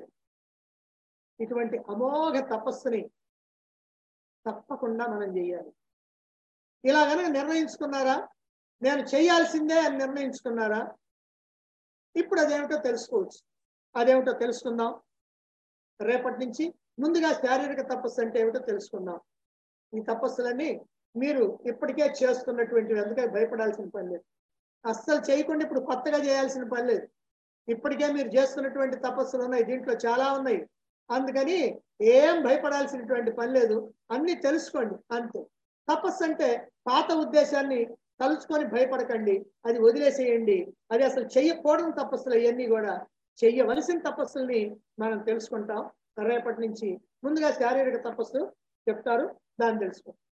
ఇటువంటి అమోఘ తపస్సుని తప్పకుండా మనం చేయాలి ఇలా కనుక నిర్ణయించుకున్నారా నేను చేయాల్సిందే అని నిర్ణయించుకున్నారా ఇప్పుడు అదేమిటో తెలుసుకోవచ్చు అదేమిటో తెలుసుకుందాం రేపటి నుంచి ముందుగా శారీరక తపస్సు అంటే ఏమిటో తెలుసుకుందాం ఈ తపస్సులన్నీ మీరు ఇప్పటికే చేస్తున్నటువంటివి అందుకే భయపడాల్సిన పని లేదు అస్సలు చేయకుండా ఇప్పుడు కొత్తగా చేయాల్సిన పని లేదు ఇప్పటికే మీరు చేస్తున్నటువంటి తపస్సులు ఉన్నాయి దీంట్లో చాలా ఉన్నాయి అందుకని ఏం భయపడాల్సినటువంటి పని లేదు అన్ని తెలుసుకోండి అంతే తపస్సు అంటే పాత ఉద్దేశాన్ని తలుచుకొని భయపడకండి అది వదిలేసేయండి అది అసలు చెయ్యకూడని తపస్సులు ఇవన్నీ కూడా చెయ్యవలసిన తపస్సుల్ని మనం తెలుసుకుంటాం రేపటి నుంచి ముందుగా శారీరక తపస్సు చెప్తారు దాన్ని తెలుసుకుంటాం